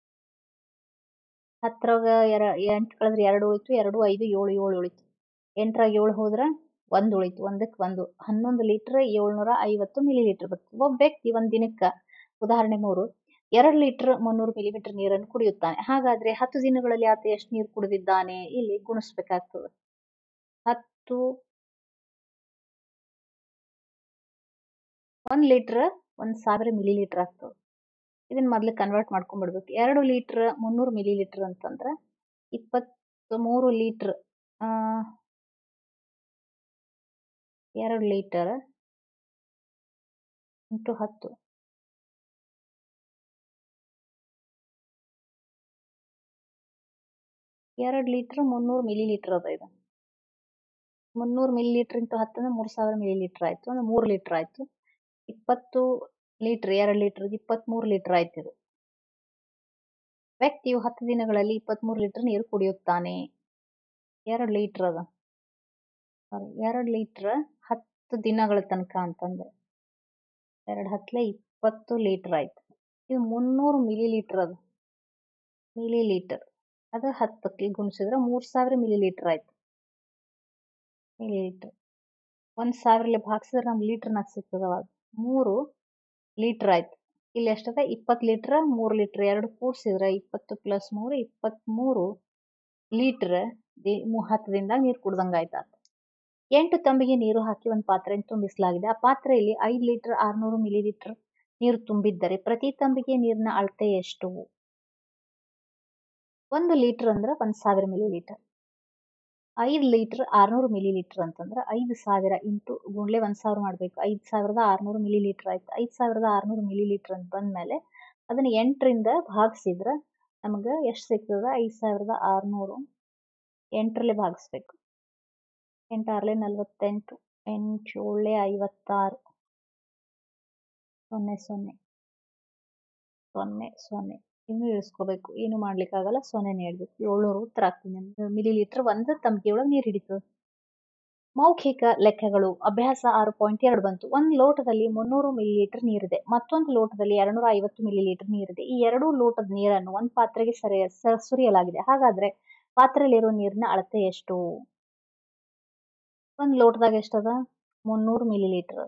ಹತ್ತರಾಗ ಎರ ಎಂಟು ಕಳೆದ್ರೆ ಎರಡು ಉಳಿತು ಎರಡು ಐದು ಏಳು ಏಳು ಉಳಿತು ಎಂಟರಾಗ ಏಳು ಹೋದ್ರೆ ಒಂದು ಉಳಿತು ಒಂದಕ್ಕೆ ಒಂದು ಹನ್ನೊಂದು ಲೀಟರ್ ಏಳ್ನೂರ ಐವತ್ತು ಮಿಲಿ ಲೀಟರ್ ಬರ್ತದೆ ಒಬ್ಬ ವ್ಯಕ್ತಿ ಒಂದು ದಿನಕ್ಕೆ ಉದಾಹರಣೆ ಮೂರು ಎರಡು ಲೀಟರ್ ಮುನ್ನೂರು ಮಿಲಿಮೀಟರ್ ನೀರನ್ನು ಕುಡಿಯುತ್ತಾನೆ ಹಾಗಾದ್ರೆ ಹತ್ತು ದಿನಗಳಲ್ಲಿ ಆತ ಎಷ್ಟು ನೀರು ಕುಡಿದಿದ್ದಾನೆ ಇಲ್ಲಿ ಗುಣಿಸ್ಬೇಕಾಗ್ತದೆ ಹತ್ತು ಒಂದ್ ಲೀಟರ್ ಒಂದ್ ಸಾವಿರ ಮಿಲಿ ಲೀಟರ್ ಆಗ್ತದೆ ಇದನ್ನ ಮೊದ್ಲು ಕನ್ವರ್ಟ್ ಮಾಡ್ಕೊಂಡ್ಬಿಡ್ಬೇಕು ಎರಡು ಲೀಟರ್ ಮುನ್ನೂರು ಮಿಲಿ ಲೀಟರ್ ಅಂತಂದ್ರೆ ಇಪ್ಪತ್ತ್ ಮೂರು ಲೀಟರ್ ಆ ಎರಡು ಲೀಟರ್ ಇಂಟು ಹತ್ತು ಎರಡು ಲೀಟರ್ ಮುನ್ನೂರು ಮಿಲಿ ಲೀಟರ್ ಅದ ಇದು ಮುನ್ನೂರು ಮಿಲಿ ಲೀಟರ್ ಇಂಟು ಹತ್ತು ಅಂದ್ರೆ ಮೂರು ಸಾವಿರ ಮಿಲಿ ಲೀಟರ್ ಆಯ್ತು ಅಂದ್ರೆ ಮೂರು ಲೀಟರ್ ಆಯ್ತು ಇಪ್ಪತ್ತು ಲೀಟರ್ ಎರಡು ಲೀಟರ್ ಇಪ್ಪತ್ತ್ಮೂರು ಲೀಟರ್ ಆಯ್ತು ಇದು ವ್ಯಕ್ತಿಯು ಹತ್ತು ದಿನಗಳಲ್ಲಿ ಇಪ್ಪತ್ತ್ಮೂರು ಲೀಟರ್ ನೀರು ಕುಡಿಯುತ್ತಾನೆ ಎರಡು ಲೀಟರ್ ಅದ ಸಾರಿ ಎರಡು ಲೀಟರ್ ಹತ್ತು ದಿನಗಳ ತನಕ ಅಂತಂದ್ರೆ ಎರಡು ಹತ್ತಲೆ ಇಪ್ಪತ್ತು ಲೀಟರ್ ಆಯ್ತು ಇದು ಮುನ್ನೂರು ಮಿಲಿ ಲೀಟರ್ ಅದು ಮಿಲಿ ಲೀಟರ್ ಅದು ಹತ್ತಕ್ಕೆ ಗುಣಿಸಿದ್ರೆ ಮೂರು ಸಾವಿರ ಮಿಲಿ ಲೀಟರ್ ಆಯ್ತು ಮಿಲಿ ಲೀಟರ್ ಒಂದು ಸಾವಿರಲ್ಲಿ ಭಾಗಿಸಿದ್ರೆ ನಮ್ಗೆ ಲೀಟರ್ನಾಗ ಸಿಗ್ತದೆ ಅವಾಗ ಮೂರು ಲೀಟರ್ ಆಯ್ತು ಇಲ್ಲಿ ಎಷ್ಟದ ಇಪ್ಪತ್ತು ಲೀಟ್ರ್ ಮೂರು ಲೀಟ್ರ್ ಎರಡು ಕೂಡಿಸಿದ್ರೆ ಇಪ್ಪತ್ತು ಪ್ಲಸ್ ಮೂರು ಇಪ್ಪತ್ತ್ಮೂರು ಲೀಟ್ರ್ ಹತ್ತು ದಿನದಾಗ ನೀರು ಕುಡ್ದಂಗೆ ಆಯ್ತು ಎಂಟು ತಂಬಿಗೆ ನೀರು ಹಾಕಿ ಒಂದು ಪಾತ್ರೆಯನ್ನು ತುಂಬಿಸಲಾಗಿದೆ ಆ ಪಾತ್ರೆಯಲ್ಲಿ ಐದು ಲೀಟರ್ ಆರುನೂರು ಮಿಲಿ ಲೀಟರ್ ನೀರು ತುಂಬಿದ್ದರೆ ಪ್ರತಿ ತಂಬಿಗೆ ನೀರಿನ ಅಳತೆ ಎಷ್ಟು ಒಂದು ಲೀಟರ್ ಅಂದ್ರೆ ಒಂದು ಸಾವಿರ ಮಿಲಿ ಲೀಟರ್ ಐದು ಲೀಟರ್ ಆರುನೂರು ಮಿಲಿ ಲೀಟರ್ ಅಂತಂದ್ರೆ ಐದು ಸಾವಿರ ಇಂಟು ಗುಂಡ್ಲೆ ಒಂದು ಸಾವಿರ ಮಾಡಬೇಕು ಐದು ಸಾವಿರದ ಆರುನೂರು ಮಿಲಿ ಲೀಟರ್ ಆಯ್ತು ಐದು ಸಾವಿರದ ಆರುನೂರು ಮಿಲಿ ಲೀಟರ್ ಅಂತ ಬಂದಮೇಲೆ ಅದನ್ನು ಎಂಟರಿಂದ ಭಾಗಿಸಿದ್ರೆ ನಮಗೆ ಎಷ್ಟು ಸಿಗ್ತದೆ ಐದು ಸಾವಿರದ ಆರುನೂರು ಎಂಟರಲ್ಲೇ ಭಾಗಿಸ್ಬೇಕು ಎಂಟಾರಲೆ ನಲ್ವತ್ತೆಂಟು ಎಂಟು ಏಳೆ ಐವತ್ತಾರು ಸೊನ್ನೆ ಸೊನ್ನೆ ಸೊನ್ನೆ ಸೊನ್ನೆ ಇನ್ನು ಇಳಿಸ್ಕೋಬೇಕು ಏನು ಮಾಡ್ಲಿಕ್ಕಾಗಲ್ಲ ಸೊನ್ನೆನೇ ಇಡಬೇಕು ಏಳ್ನೂರು ಉತ್ತರ ಆಗ್ತದೆ ಮಿಲಿ ಲೀಟರ್ ಒಂದು ತಂಬಿಗೆ ಒಳಗೆ ನೀರು ಹಿಡಿತದೆ ಮೌಖಿಕ ಲೆಕ್ಕಗಳು ಅಭ್ಯಾಸ ಆರು ಪಾಯಿಂಟ್ ಎರಡು ಬಂತು ಒಂದು ಲೋಟದಲ್ಲಿ ಮುನ್ನೂರು ಮಿಲಿ ಲೀಟರ್ ನೀರಿದೆ ಮತ್ತೊಂದು ಲೋಟದಲ್ಲಿ ಎರಡ್ನೂರ ಐವತ್ತು ಮಿಲಿ ಲೀಟರ್ ನೀರಿದೆ ಈ ಎರಡೂ ಲೋಟದ ನೀರನ್ನು ಒಂದು ಪಾತ್ರೆಗೆ ಸರಿಯ ಸ- ಸುರಿಯಲಾಗಿದೆ ಹಾಗಾದ್ರೆ ಪಾತ್ರೆಯಲ್ಲಿರೋ ನೀರಿನ ಅಳತೆ ಎಷ್ಟು ಒಂದು ಲೋಟದಾಗ ಎಷ್ಟದ ಮುನ್ನೂರು ಮಿಲಿ ಲೀಟರ್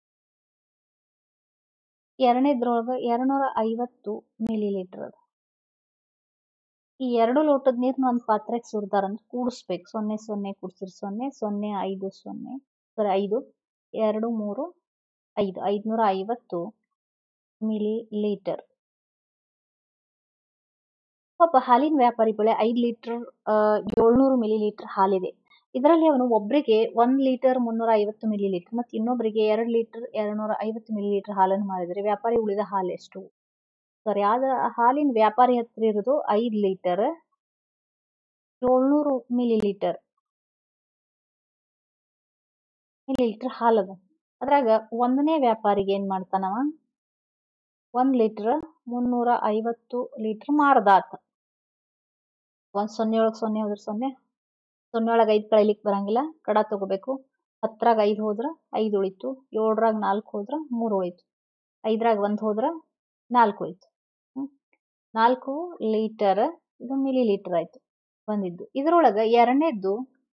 ಎರಡನೇದ್ರೊಳಗೆ ಎರಡ್ನೂರ ಐವತ್ತು ಮಿಲಿ ಲೀಟರ್ ಅದ ಈ ಎರಡು ಲೋಟದ ನೀರ್ನ ಒಂದು ಪಾತ್ರೆಗೆ ಸುರಿದಾರಂದ್ರೆ ಕೂಡಿಸ್ಬೇಕು ಸೊನ್ನೆ ಸೊನ್ನೆ ಕೂಡಿಸಿದ್ರೆ ಸೊನ್ನೆ ಸೊನ್ನೆ ಐದು ಸೊನ್ನೆ ಸಾರಿ ಐದು ಎರಡು ಮೂರು ಐದು ಐದುನೂರ ಐವತ್ತು ಮಿಲಿ ಲೀಟರ್ ಒಬ್ಬ ಹಾಲಿನ ವ್ಯಾಪಾರಿ ಬಳಿ ಐದು ಲೀಟರ್ ಏಳ್ನೂರು ಮಿಲಿ ಲೀಟರ್ ಹಾಲಿದೆ ಇದರಲ್ಲಿ ಅವನು ಒಬ್ಬರಿಗೆ ಒಂದು ಲೀಟರ್ ಮುನ್ನೂರ ಐವತ್ತು ಮಿಲಿ ಲೀಟರ್ ಮತ್ತು ಇನ್ನೊಬ್ಬರಿಗೆ ಎರಡು ಲೀಟರ್ ಎರಡುನೂರ ಐವತ್ತು ಮಿಲಿ ಲೀಟರ್ ಹಾಲನ್ನು ಮಾರಿದರೆ ವ್ಯಾಪಾರಿ ಉಳಿದ ಹಾಲು ಎಷ್ಟು ಸರಿಯಾದ ಹಾಲಿನ ವ್ಯಾಪಾರಿ ಹತ್ರ ಇರೋದು ಐದು ಲೀಟರ್ ಏಳ್ನೂರು ಮಿಲಿ ಲೀಟರ್ ಮಿಲಿ ಲೀಟರ್ ಹಾಲದ ಅದ್ರಾಗ ಒಂದನೇ ವ್ಯಾಪಾರಿಗೆ ಏನ್ ಮಾಡ್ತಾನವ ಒಂದ್ ಲೀಟರ್ ಮುನ್ನೂರ ಐವತ್ತು ಲೀಟರ್ ಮಾರದಾತ ಒಂದ್ ಸೊನ್ನೆ ಒಳಗ್ ಸೊನ್ನೆ ಹೋದ್ರ ಸೊನ್ನೆ ಸೊನ್ನೆ ಒಳಗ್ ಐದ್ ಕಳಿಲಿಕ್ ಬರಂಗಿಲ್ಲ ಕಡ ತಗೋಬೇಕು ಹತ್ತರಾಗ ಐದ್ ಹೋದ್ರ ಐದ್ ಉಳಿತು ಏಳರಾಗ ನಾಲ್ಕು ಹೋದ್ರ ಮೂರ್ ಉಳಿತು ಐದ್ರಾಗ ಒಂದ್ ಹೋದ್ರ ನಾಲ್ಕು ಉಳಿತು ಹ್ಮ್ ನಾಲ್ಕು ಲೀಟರ್ ಇದು ಮಿಲಿ ಲೀಟರ್ ಆಯ್ತು ಬಂದಿದ್ದು ಇದ್ರೊಳಗ ಎರಡನೇದ್ದು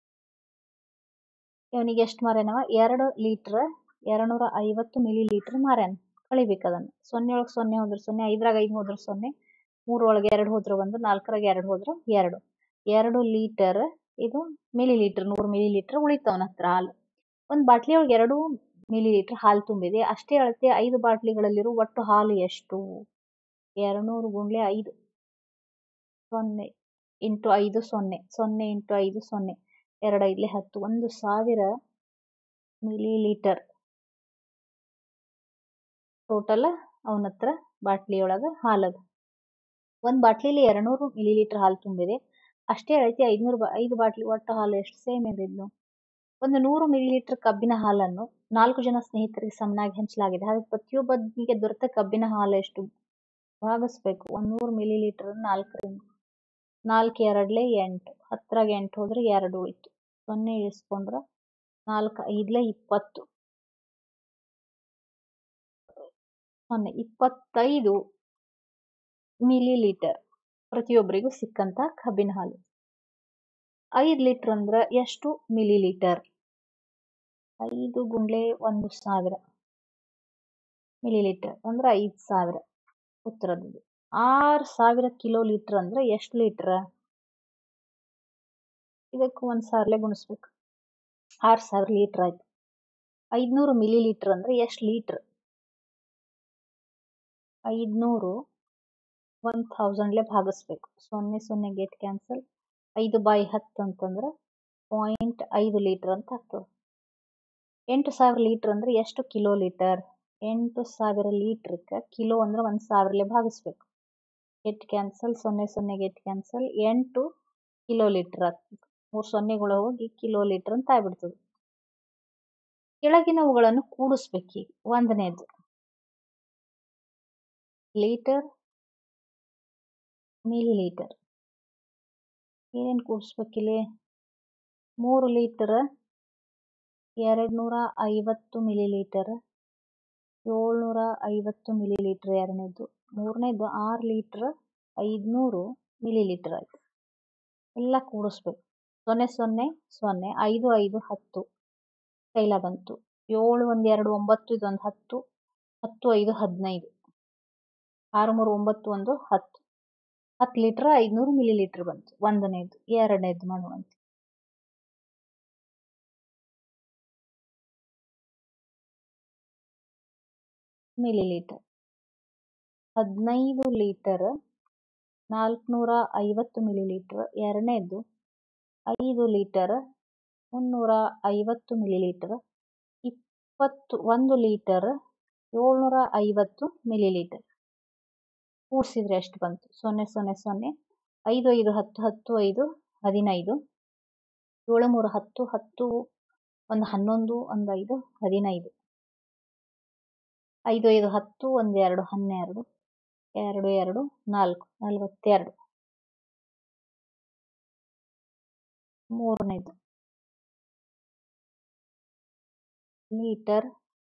ಇವನಿಗೆ ಎಷ್ಟು ಮಾರ್ಯಾನವ ಎರಡು ಲೀಟರ್ ಎರಡ್ನೂರ ಐವತ್ತು ಮಿಲಿ ಲೀಟರ್ ಮಾರ್ಯಾನ ಕಳಿಬೇಕು ಅದನ್ನ ಸೊನ್ನೆ ಒಳಗೆ ಸೊನ್ನೆ ಹೋದ್ರೆ ಸೊನ್ನೆ ಐದ್ರಾಗ ಐದು ಹೋದ್ರೆ ಸೊನ್ನೆ ಮೂರ್ ಒಳಗೆ ಎರಡು ಹೋದ್ರೆ ಒಂದು ನಾಲ್ಕರಾಗ ಎರಡು ಹೋದ್ರೆ ಎರಡು ಎರಡು ಲೀಟರ್ ಇದು ಮಿಲಿ ಲೀಟರ್ ನೂರು ಮಿಲಿ ಲೀಟರ್ ಉಳಿತವನ ಹತ್ರ ಹಾಲು ಒಂದು ಬಾಟ್ಲಿ ಒಳಗೆ ಎರಡು ಮಿಲಿ ಲೀಟರ್ ಹಾಲು ತುಂಬಿದೆ ಅಷ್ಟೇ ಅಳತೆ ಐದು ಬಾಟ್ಲಿಗಳಲ್ಲಿರೋ ಒಟ್ಟು ಹಾಲು ಎಷ್ಟು ಎರಡ್ನೂರು ಗುಂಡ್ಲೆ ಐದು ಸೊನ್ನೆ ಇಂಟು ಐದು ಸೊನ್ನೆ ಸೊನ್ನೆ ಇಂಟು ಐದು ಸೊನ್ನೆ ಎರಡು ಐದ್ಲೆ ಹತ್ತು ಒಂದು ಸಾವಿರ ಮಿಲಿ ಲೀಟರ್ ಟೋಟಲ್ ಅವನ ಹತ್ರ ಬಾಟ್ಲಿಯೊಳಗ ಹಾಲದ ಒಂದು ಬಾಟ್ಲಿಲಿ ಎರಡ್ನೂರು ಮಿಲಿ ಲೀಟರ್ ಹಾಲು ತುಂಬಿದೆ ಅಷ್ಟೇ ಅಳತೆ ಐದ್ನೂರು ಬಾ ಐದು ಬಾಟ್ಲಿ ಒಟ್ಟು ಹಾಲು ಎಷ್ಟು ಸೇಮ್ ಇದ್ದಿದ್ನು ಒಂದು ನೂರು ಮಿಲಿ ಲೀಟರ್ ಕಬ್ಬಿನ ಹಾಲನ್ನು ನಾಲ್ಕು ಜನ ಸ್ನೇಹಿತರಿಗೆ ಸಮನಾಗಿ ಹಂಚಲಾಗಿದೆ ಹಾಗೆ ಪ್ರತಿಯೊಬ್ಬನಿಗೆ ದೊರೆತ ಕಬ್ಬಿನ ಹಾಲು ಎಷ್ಟು ಭಾಗಿಸ್ಬೇಕು ಒಂದು ನೂರು ಮಿಲಿ ಲೀಟರ್ ನಾಲ್ಕರಿಂದ ನಾಲ್ಕು ಎರಡ್ಲೆ ಎಂಟು ಹತ್ತರಾಗ ಎಂಟು ಹೋದ್ರೆ ಎರಡು ಉಳಿತು ಸೊನ್ನೆ ಇಳಿಸ್ಕೊಂಡ್ರ ನಾಲ್ಕು ಐದ್ಲೆ ಇಪ್ಪತ್ತು ಸೊನ್ನೆ ಇಪ್ಪತ್ತೈದು ಮಿಲಿ ಲೀಟರ್ ಪ್ರತಿಯೊಬ್ಬರಿಗೂ ಸಿಕ್ಕಂತ ಕಬ್ಬಿನ ಹಾಲು ಐದು ಲೀಟರ್ ಅಂದ್ರ ಎಷ್ಟು ಮಿಲಿ ಲೀಟರ್ ಐದು ಗುಂಡ್ಲೆ ಒಂದು ಸಾವಿರ ಮಿಲಿ ಲೀಟರ್ ಅಂದ್ರೆ ಐದು ಸಾವಿರ ಉತ್ತರದ್ದು ಆರು ಸಾವಿರ ಕಿಲೋ ಲೀಟರ್ ಅಂದ್ರೆ ಎಷ್ಟು ಲೀಟರ್ ಇದಕ್ಕೆ ಒಂದು ಸಾವಿರಲೆ ಗುಣಿಸ್ಬೇಕು ಆರು ಸಾವಿರ ಲೀಟರ್ ಆಯ್ತು ಐದ್ನೂರು ಮಿಲಿ ಲೀಟರ್ ಅಂದ್ರೆ ಎಷ್ಟು ಲೀಟರ್ ಐದ್ನೂರು ಒನ್ ಥೌಸಂಡ್ಲೆ ಭಾಗಿಸ್ಬೇಕು ಸೊನ್ನೆ ಸೊನ್ನೆ ಗೆಟ್ ಕ್ಯಾನ್ಸಲ್ ಐದು ಬೈ ಹತ್ತು ಅಂತಂದ್ರೆ ಪಾಯಿಂಟ್ ಐದು ಲೀಟರ್ ಅಂತ ಆಗ್ತದೆ ಎಂಟು ಸಾವಿರ ಲೀಟರ್ ಅಂದ್ರೆ ಎಷ್ಟು ಕಿಲೋ ಲೀಟರ್ ಎಂಟು ಸಾವಿರ ಲೀಟ್ರಕ್ಕೆ ಕಿಲೋ ಅಂದ್ರೆ ಒಂದು ಸಾವಿರಲೆ ಭಾಗಿಸ್ಬೇಕು ಗೆಟ್ ಕ್ಯಾನ್ಸಲ್ ಸೊನ್ನೆ ಸೊನ್ನೆ ಗೆಟ್ ಕ್ಯಾನ್ಸಲ್ ಎಂಟು ಕಿಲೋ ಲೀಟರ್ ಆಗ್ತದೆ ಮೂರು ಸೊನ್ನೆಗಳು ಹೋಗಿ ಕಿಲೋ ಲೀಟರ್ ಅಂತ ಆಗ್ಬಿಡ್ತದೆ ಕೆಳಗಿನವುಗಳನ್ನು ಕೂಡಿಸ್ಬೇಕೀಗ ಒಂದನೇದು ಲೀಟರ್ ಮಿಲಿ ಲೀಟರ್ ಏನೇನು ಕೂಡಿಸ್ಬೇಕಿಲ್ಲಿ ಮೂರು ಲೀಟರ್ ಎರಡು ನೂರ ಐವತ್ತು ಮಿಲಿ ಲೀಟರ್ ಏಳ್ನೂರ ಐವತ್ತು ಮಿಲಿ ಲೀಟರ್ ಎರಡನೇದು ಮೂರನೇದು ಆರು ಲೀಟ್ರ್ ಐದುನೂರು ಮಿಲಿ ಲೀಟರ್ ಆಯ್ತು ಎಲ್ಲ ಕೂಡಿಸ್ಬೇಕು ಸೊನ್ನೆ ಸೊನ್ನೆ ಸೊನ್ನೆ ಐದು ಐದು ಹತ್ತು ಕೈಲ ಬಂತು ಏಳು ಒಂದು ಎರಡು ಒಂಬತ್ತು ಇದೊಂದು ಹತ್ತು ಹತ್ತು ಐದು ಹದಿನೈದು ಆರು ಮೂರು ಒಂಬತ್ತು ಒಂದು ಹತ್ತು ಹತ್ತು ಲೀಟ್ರ್ ಐದುನೂರು ಮಿಲಿ ಲೀಟ್ರ್ ಬಂತು ಒಂದನೇದು ಎರಡನೇದು ಮಾಡುವಂತೆ ಮಿಲಿ ಲೀಟರ್ ಹದಿನೈದು ಲೀಟರ್ ನಾಲ್ಕುನೂರ ಐವತ್ತು ಮಿಲಿ ಲೀಟರ್ ಎರಡನೇದು ಐದು ಲೀಟರ್ ಮುನ್ನೂರ ಐವತ್ತು ಮಿಲಿ ಲೀಟರ್ ಇಪ್ಪತ್ತು ಒಂದು ಲೀಟರ್ ಏಳ್ನೂರ ಐವತ್ತು ಮಿಲಿ ಲೀಟರ್ ಕೂಡಿಸಿದ್ರೆ ಎಷ್ಟು ಬಂತು ಸೊನ್ನೆ ಸೊನ್ನೆ ಸೊನ್ನೆ ಐದು ಐದು ಹತ್ತು ಹತ್ತು ಐದು ಹದಿನೈದು ಏಳು ಮೂರು ಹತ್ತು ಹತ್ತು ಒಂದು ಹನ್ನೊಂದು ಒಂದು ಐದು ಹದಿನೈದು ಐದು ಐದು ಹತ್ತು ಒಂದು ಎರಡು ಹನ್ನೆರಡು ಎರಡು ಎರಡು ನಾಲ್ಕು ನಲವತ್ತೆರಡು ಮೂರನೇದು ಲೀಟರ್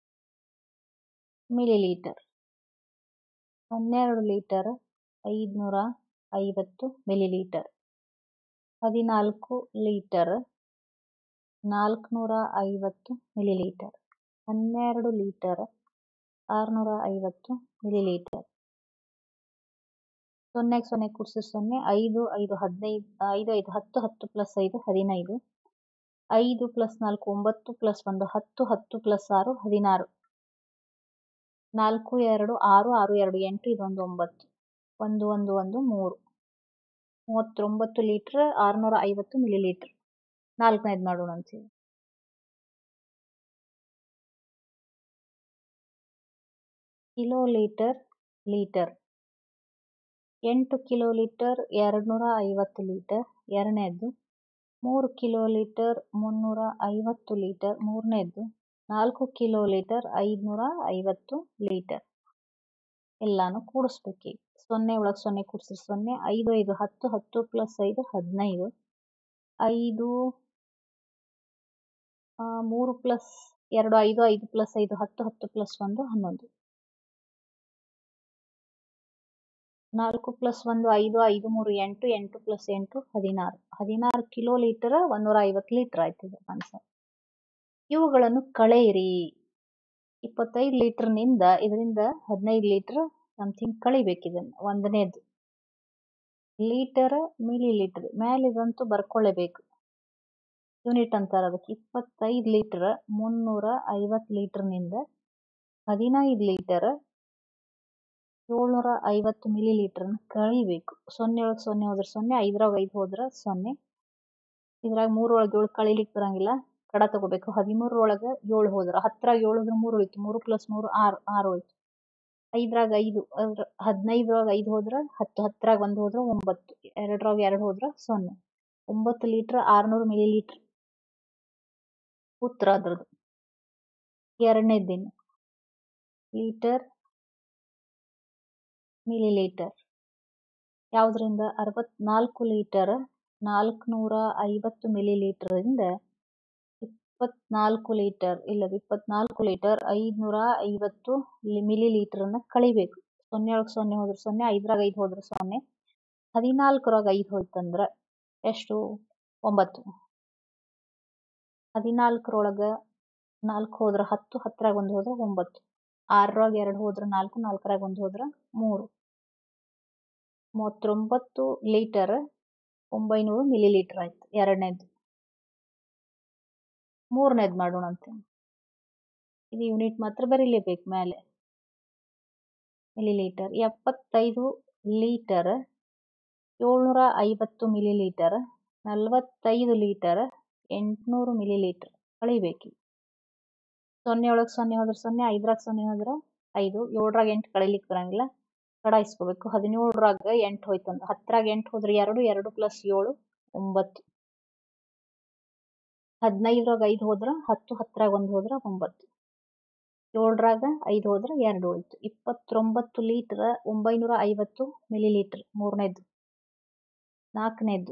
ಮಿಲಿ ಲೀಟರ್ ಹನ್ನೆರಡು ಲೀಟರ್ ಐದುನೂರ ಐವತ್ತು ಮಿಲಿ ಲೀಟರ್ ಹದಿನಾಲ್ಕು ಲೀಟರ್ ನಾಲ್ಕುನೂರ ಐವತ್ತು ಮಿಲಿ ಲೀಟರ್ ಹನ್ನೆರಡು ಲೀಟರ್ ಆರುನೂರ ಐವತ್ತು ಮಿಲಿ ಲೀಟರ್ ಸೊನ್ನೆಗೆ ಸೊನ್ನೆ ಕೂಡಿಸಿ ಸೊನ್ನೆ ಐದು ಐದು ಹದಿನೈದು ಐದು ಐದು ಹತ್ತು ಹತ್ತು ಪ್ಲಸ್ ಐದು ಹದಿನೈದು ಐದು ಪ್ಲಸ್ ನಾಲ್ಕು ಒಂಬತ್ತು ಪ್ಲಸ್ ಒಂದು ಹತ್ತು ಹತ್ತು ಪ್ಲಸ್ ಆರು ಹದಿನಾರು ನಾಲ್ಕು ಎರಡು ಆರು ಆರು ಎರಡು ಎಂಟು ಇದೊಂದು ಒಂಬತ್ತು ಒಂದು ಒಂದು ಒಂದು ಮೂರು ಮೂವತ್ತೊಂಬತ್ತು ಲೀಟ್ರ್ ಆರುನೂರ ಐವತ್ತು ಮಿಲಿ ಲೀಟ್ರ್ ನಾಲ್ಕನೇದು ಮಾಡೋಣ ಅಂತೀವಿ ಕಿಲೋ ಲೀಟರ್ ಲೀಟರ್ ಎಂಟು ಕಿಲೋ ಲೀಟರ್ ಎರಡುನೂರ ಐವತ್ತು ಲೀಟರ್ ಎರಡನೇದ್ದು ಮೂರು ಕಿಲೋ ಲೀಟರ್ ಮುನ್ನೂರ ಐವತ್ತು ಲೀಟರ್ ಮೂರನೇದ್ದು ನಾಲ್ಕು ಕಿಲೋ ಲೀಟರ್ ಐದುನೂರ ಐವತ್ತು ಲೀಟರ್ ಎಲ್ಲಾನು ಕೂಡಿಸ್ಬೇಕು ಸೊನ್ನೆ ಒಳಗೆ ಸೊನ್ನೆ ಕೂಡಿಸಿದ್ರೆ ಸೊನ್ನೆ ಐದು ಐದು ಹತ್ತು ಹತ್ತು ಪ್ಲಸ್ ಐದು ಹದಿನೈದು ಐದು ಮೂರು ಪ್ಲಸ್ ಎರಡು ಐದು ಐದು ಪ್ಲಸ್ ಐದು ಹತ್ತು ಹತ್ತು ಪ್ಲಸ್ ಒಂದು ಹನ್ನೊಂದು ನಾಲ್ಕು ಪ್ಲಸ್ ಒಂದು ಐದು ಐದು ಮೂರು ಎಂಟು ಎಂಟು ಪ್ಲಸ್ ಎಂಟು ಹದಿನಾರು ಹದಿನಾರು ಕಿಲೋ ಲೀಟರ್ ಒಂದೂರ ಐವತ್ತು ಲೀಟರ್ ಆಯ್ತದೆ ಆನ್ಸರ್ ಇವುಗಳನ್ನು ಕಳೆಯಿರಿ ಇಪ್ಪತ್ತೈದು ಲೀಟರ್ನಿಂದ ಇದರಿಂದ ಹದಿನೈದು ಲೀಟರ್ ಸಮಥಿಂಗ್ ಕಳಿಬೇಕಿದನ್ನು ಒಂದನೇದು ಲೀಟರ್ ಮಿಲಿ ಲೀಟರ್ ಮೇಲಿದಂತೂ ಬರ್ಕೊಳ್ಳೇಬೇಕು ಯೂನಿಟ್ ಅಂತಾರೆ ಅದಕ್ಕೆ ಇಪ್ಪತ್ತೈದು ಲೀಟರ್ ಮುನ್ನೂರ ಐವತ್ತು ಲೀಟರ್ನಿಂದ ಹದಿನೈದು ಲೀಟರ್ ಏಳ್ನೂರ ಐವತ್ತು ಮಿಲಿ ಲೀಟರ್ನ ಕಳಿಬೇಕು ಸೊನ್ನೆ ಒಳಗೆ ಸೊನ್ನೆ ಹೋದ್ರೆ ಸೊನ್ನೆ ಐದ್ರಾಗ ಐದು ಹೋದ್ರೆ ಸೊನ್ನೆ ಇದ್ರಾಗ ಮೂರೊಳಗೆ ಏಳು ಕಳಿಲಿಕ್ಕೆ ಬರಂಗಿಲ್ಲ ಕಡ ತಗೋಬೇಕು ಹದಿಮೂರರೊಳಗೆ ಏಳು ಹೋದ್ರೆ ಹತ್ತರಾಗ ಏಳು ಹೋದ್ರೆ ಮೂರು ಉಳಿತು ಮೂರು ಪ್ಲಸ್ ಮೂರು ಆರು ಆರು ಹೋಯ್ತು ಐದ್ರಾಗ ಐದು ಅದ್ರ ಹದಿನೈದರಾಗ ಐದು ಹೋದ್ರೆ ಹತ್ತು ಹತ್ತರಾಗ ಒಂದು ಹೋದ್ರೆ ಒಂಬತ್ತು ಎರಡರಾಗ ಎರಡು ಹೋದ್ರೆ ಸೊನ್ನೆ ಒಂಬತ್ತು ಲೀಟ್ರ್ ಆರುನೂರು ಮಿಲಿ ಲೀಟ್ರ್ ಉತ್ತರ ಅದ್ರದ್ದು ಎರಡನೇ ದಿನ ಲೀಟರ್ ಮಿಲಿ ಲೀಟರ್ ಯಾವುದರಿಂದ ಅರವತ್ನಾಲ್ಕು ಲೀಟರ್ ನಾಲ್ಕುನೂರ ಐವತ್ತು ಮಿಲಿ ಲೀಟರಿಂದ ಇಪ್ಪತ್ನಾಲ್ಕು ಲೀಟರ್ ಇಲ್ಲದ ಇಪ್ಪತ್ನಾಲ್ಕು ಲೀಟರ್ ಐದುನೂರ ಐವತ್ತು ಮಿಲಿ ಲೀಟರನ್ನು ಕಳಿಬೇಕು ಸೊನ್ನೆ ಒಳಗೆ ಸೊನ್ನೆ ಹೋದ್ರೆ ಸೊನ್ನೆ ಐದರಾಗ ಐದು ಹೋದ್ರೆ ಸೊನ್ನೆ ಹದಿನಾಲ್ಕರಾಗ ಐದು ಹೋಯ್ತಂದ್ರೆ ಎಷ್ಟು ಒಂಬತ್ತು ಹದಿನಾಲ್ಕರೊಳಗೆ ನಾಲ್ಕು ಹೋದ್ರೆ ಹತ್ತು ಹತ್ತರಾಗ ಒಂದು ಹೋದ್ರೆ ಒಂಬತ್ತು ಆರರಾಗ ಎರಡು ಹೋದ್ರೆ ನಾಲ್ಕು ನಾಲ್ಕರಾಗ ಒಂದು ಹೋದ್ರೆ ಮೂರು ಮೂವತ್ತೊಂಬತ್ತು ಲೀಟರ್ ಒಂಬೈನೂರು ಮಿಲಿ ಲೀಟರ್ ಆಯ್ತು ಎರಡನೇದು ಮೂರನೇದು ಮಾಡೋಣಂತೆ ಇದು ಯೂನಿಟ್ ಮಾತ್ರ ಬರೀಲೇಬೇಕು ಮೇಲೆ ಮಿಲಿ ಲೀಟರ್ ಎಪ್ಪತ್ತೈದು ಲೀಟರ್ ಏಳ್ನೂರ ಐವತ್ತು ಮಿಲಿ ಲೀಟರ್ ನಲವತ್ತೈದು ಲೀಟರ್ ಎಂಟುನೂರು ಮಿಲಿ ಲೀಟರ್ ಕಳಿಬೇಕು ಸೊನ್ನೆ ಒಳಗೆ ಸೊನ್ನೆ ಹೋದ್ರೆ ಸೊನ್ನೆ ಐದರಾಗ ಸೊನ್ನೆ ಹೋದ್ರೆ ಐದು ಏಳರಾಗ ಎಂಟು ಕಳಿಲಿಕ್ಕೆ ಬರಂಗಿಲ್ಲ ಕಡಾಯಿಸ್ಕೋಬೇಕು ಹದಿನೇಳರಾಗ ಎಂಟು ಹೋಯ್ತಂದು ಹತ್ತರಾಗ ಎಂಟು ಹೋದ್ರೆ ಎರಡು ಎರಡು ಪ್ಲಸ್ ಏಳು ಒಂಬತ್ತು ಹದಿನೈದರಾಗ ಐದು ಹೋದ್ರೆ ಹತ್ತು ಹತ್ತರಾಗ ಒಂದು ಹೋದ್ರೆ ಒಂಬತ್ತು ಏಳರಾಗ ಐದು ಹೋದ್ರೆ ಎರಡು ಹೋಯ್ತು ಇಪ್ಪತ್ತೊಂಬತ್ತು ಲೀಟರ್ ಒಂಬೈನೂರ ಐವತ್ತು ಮಿಲಿ ಲೀಟರ್ ಮೂರನೇದು ನಾಲ್ಕನೇದು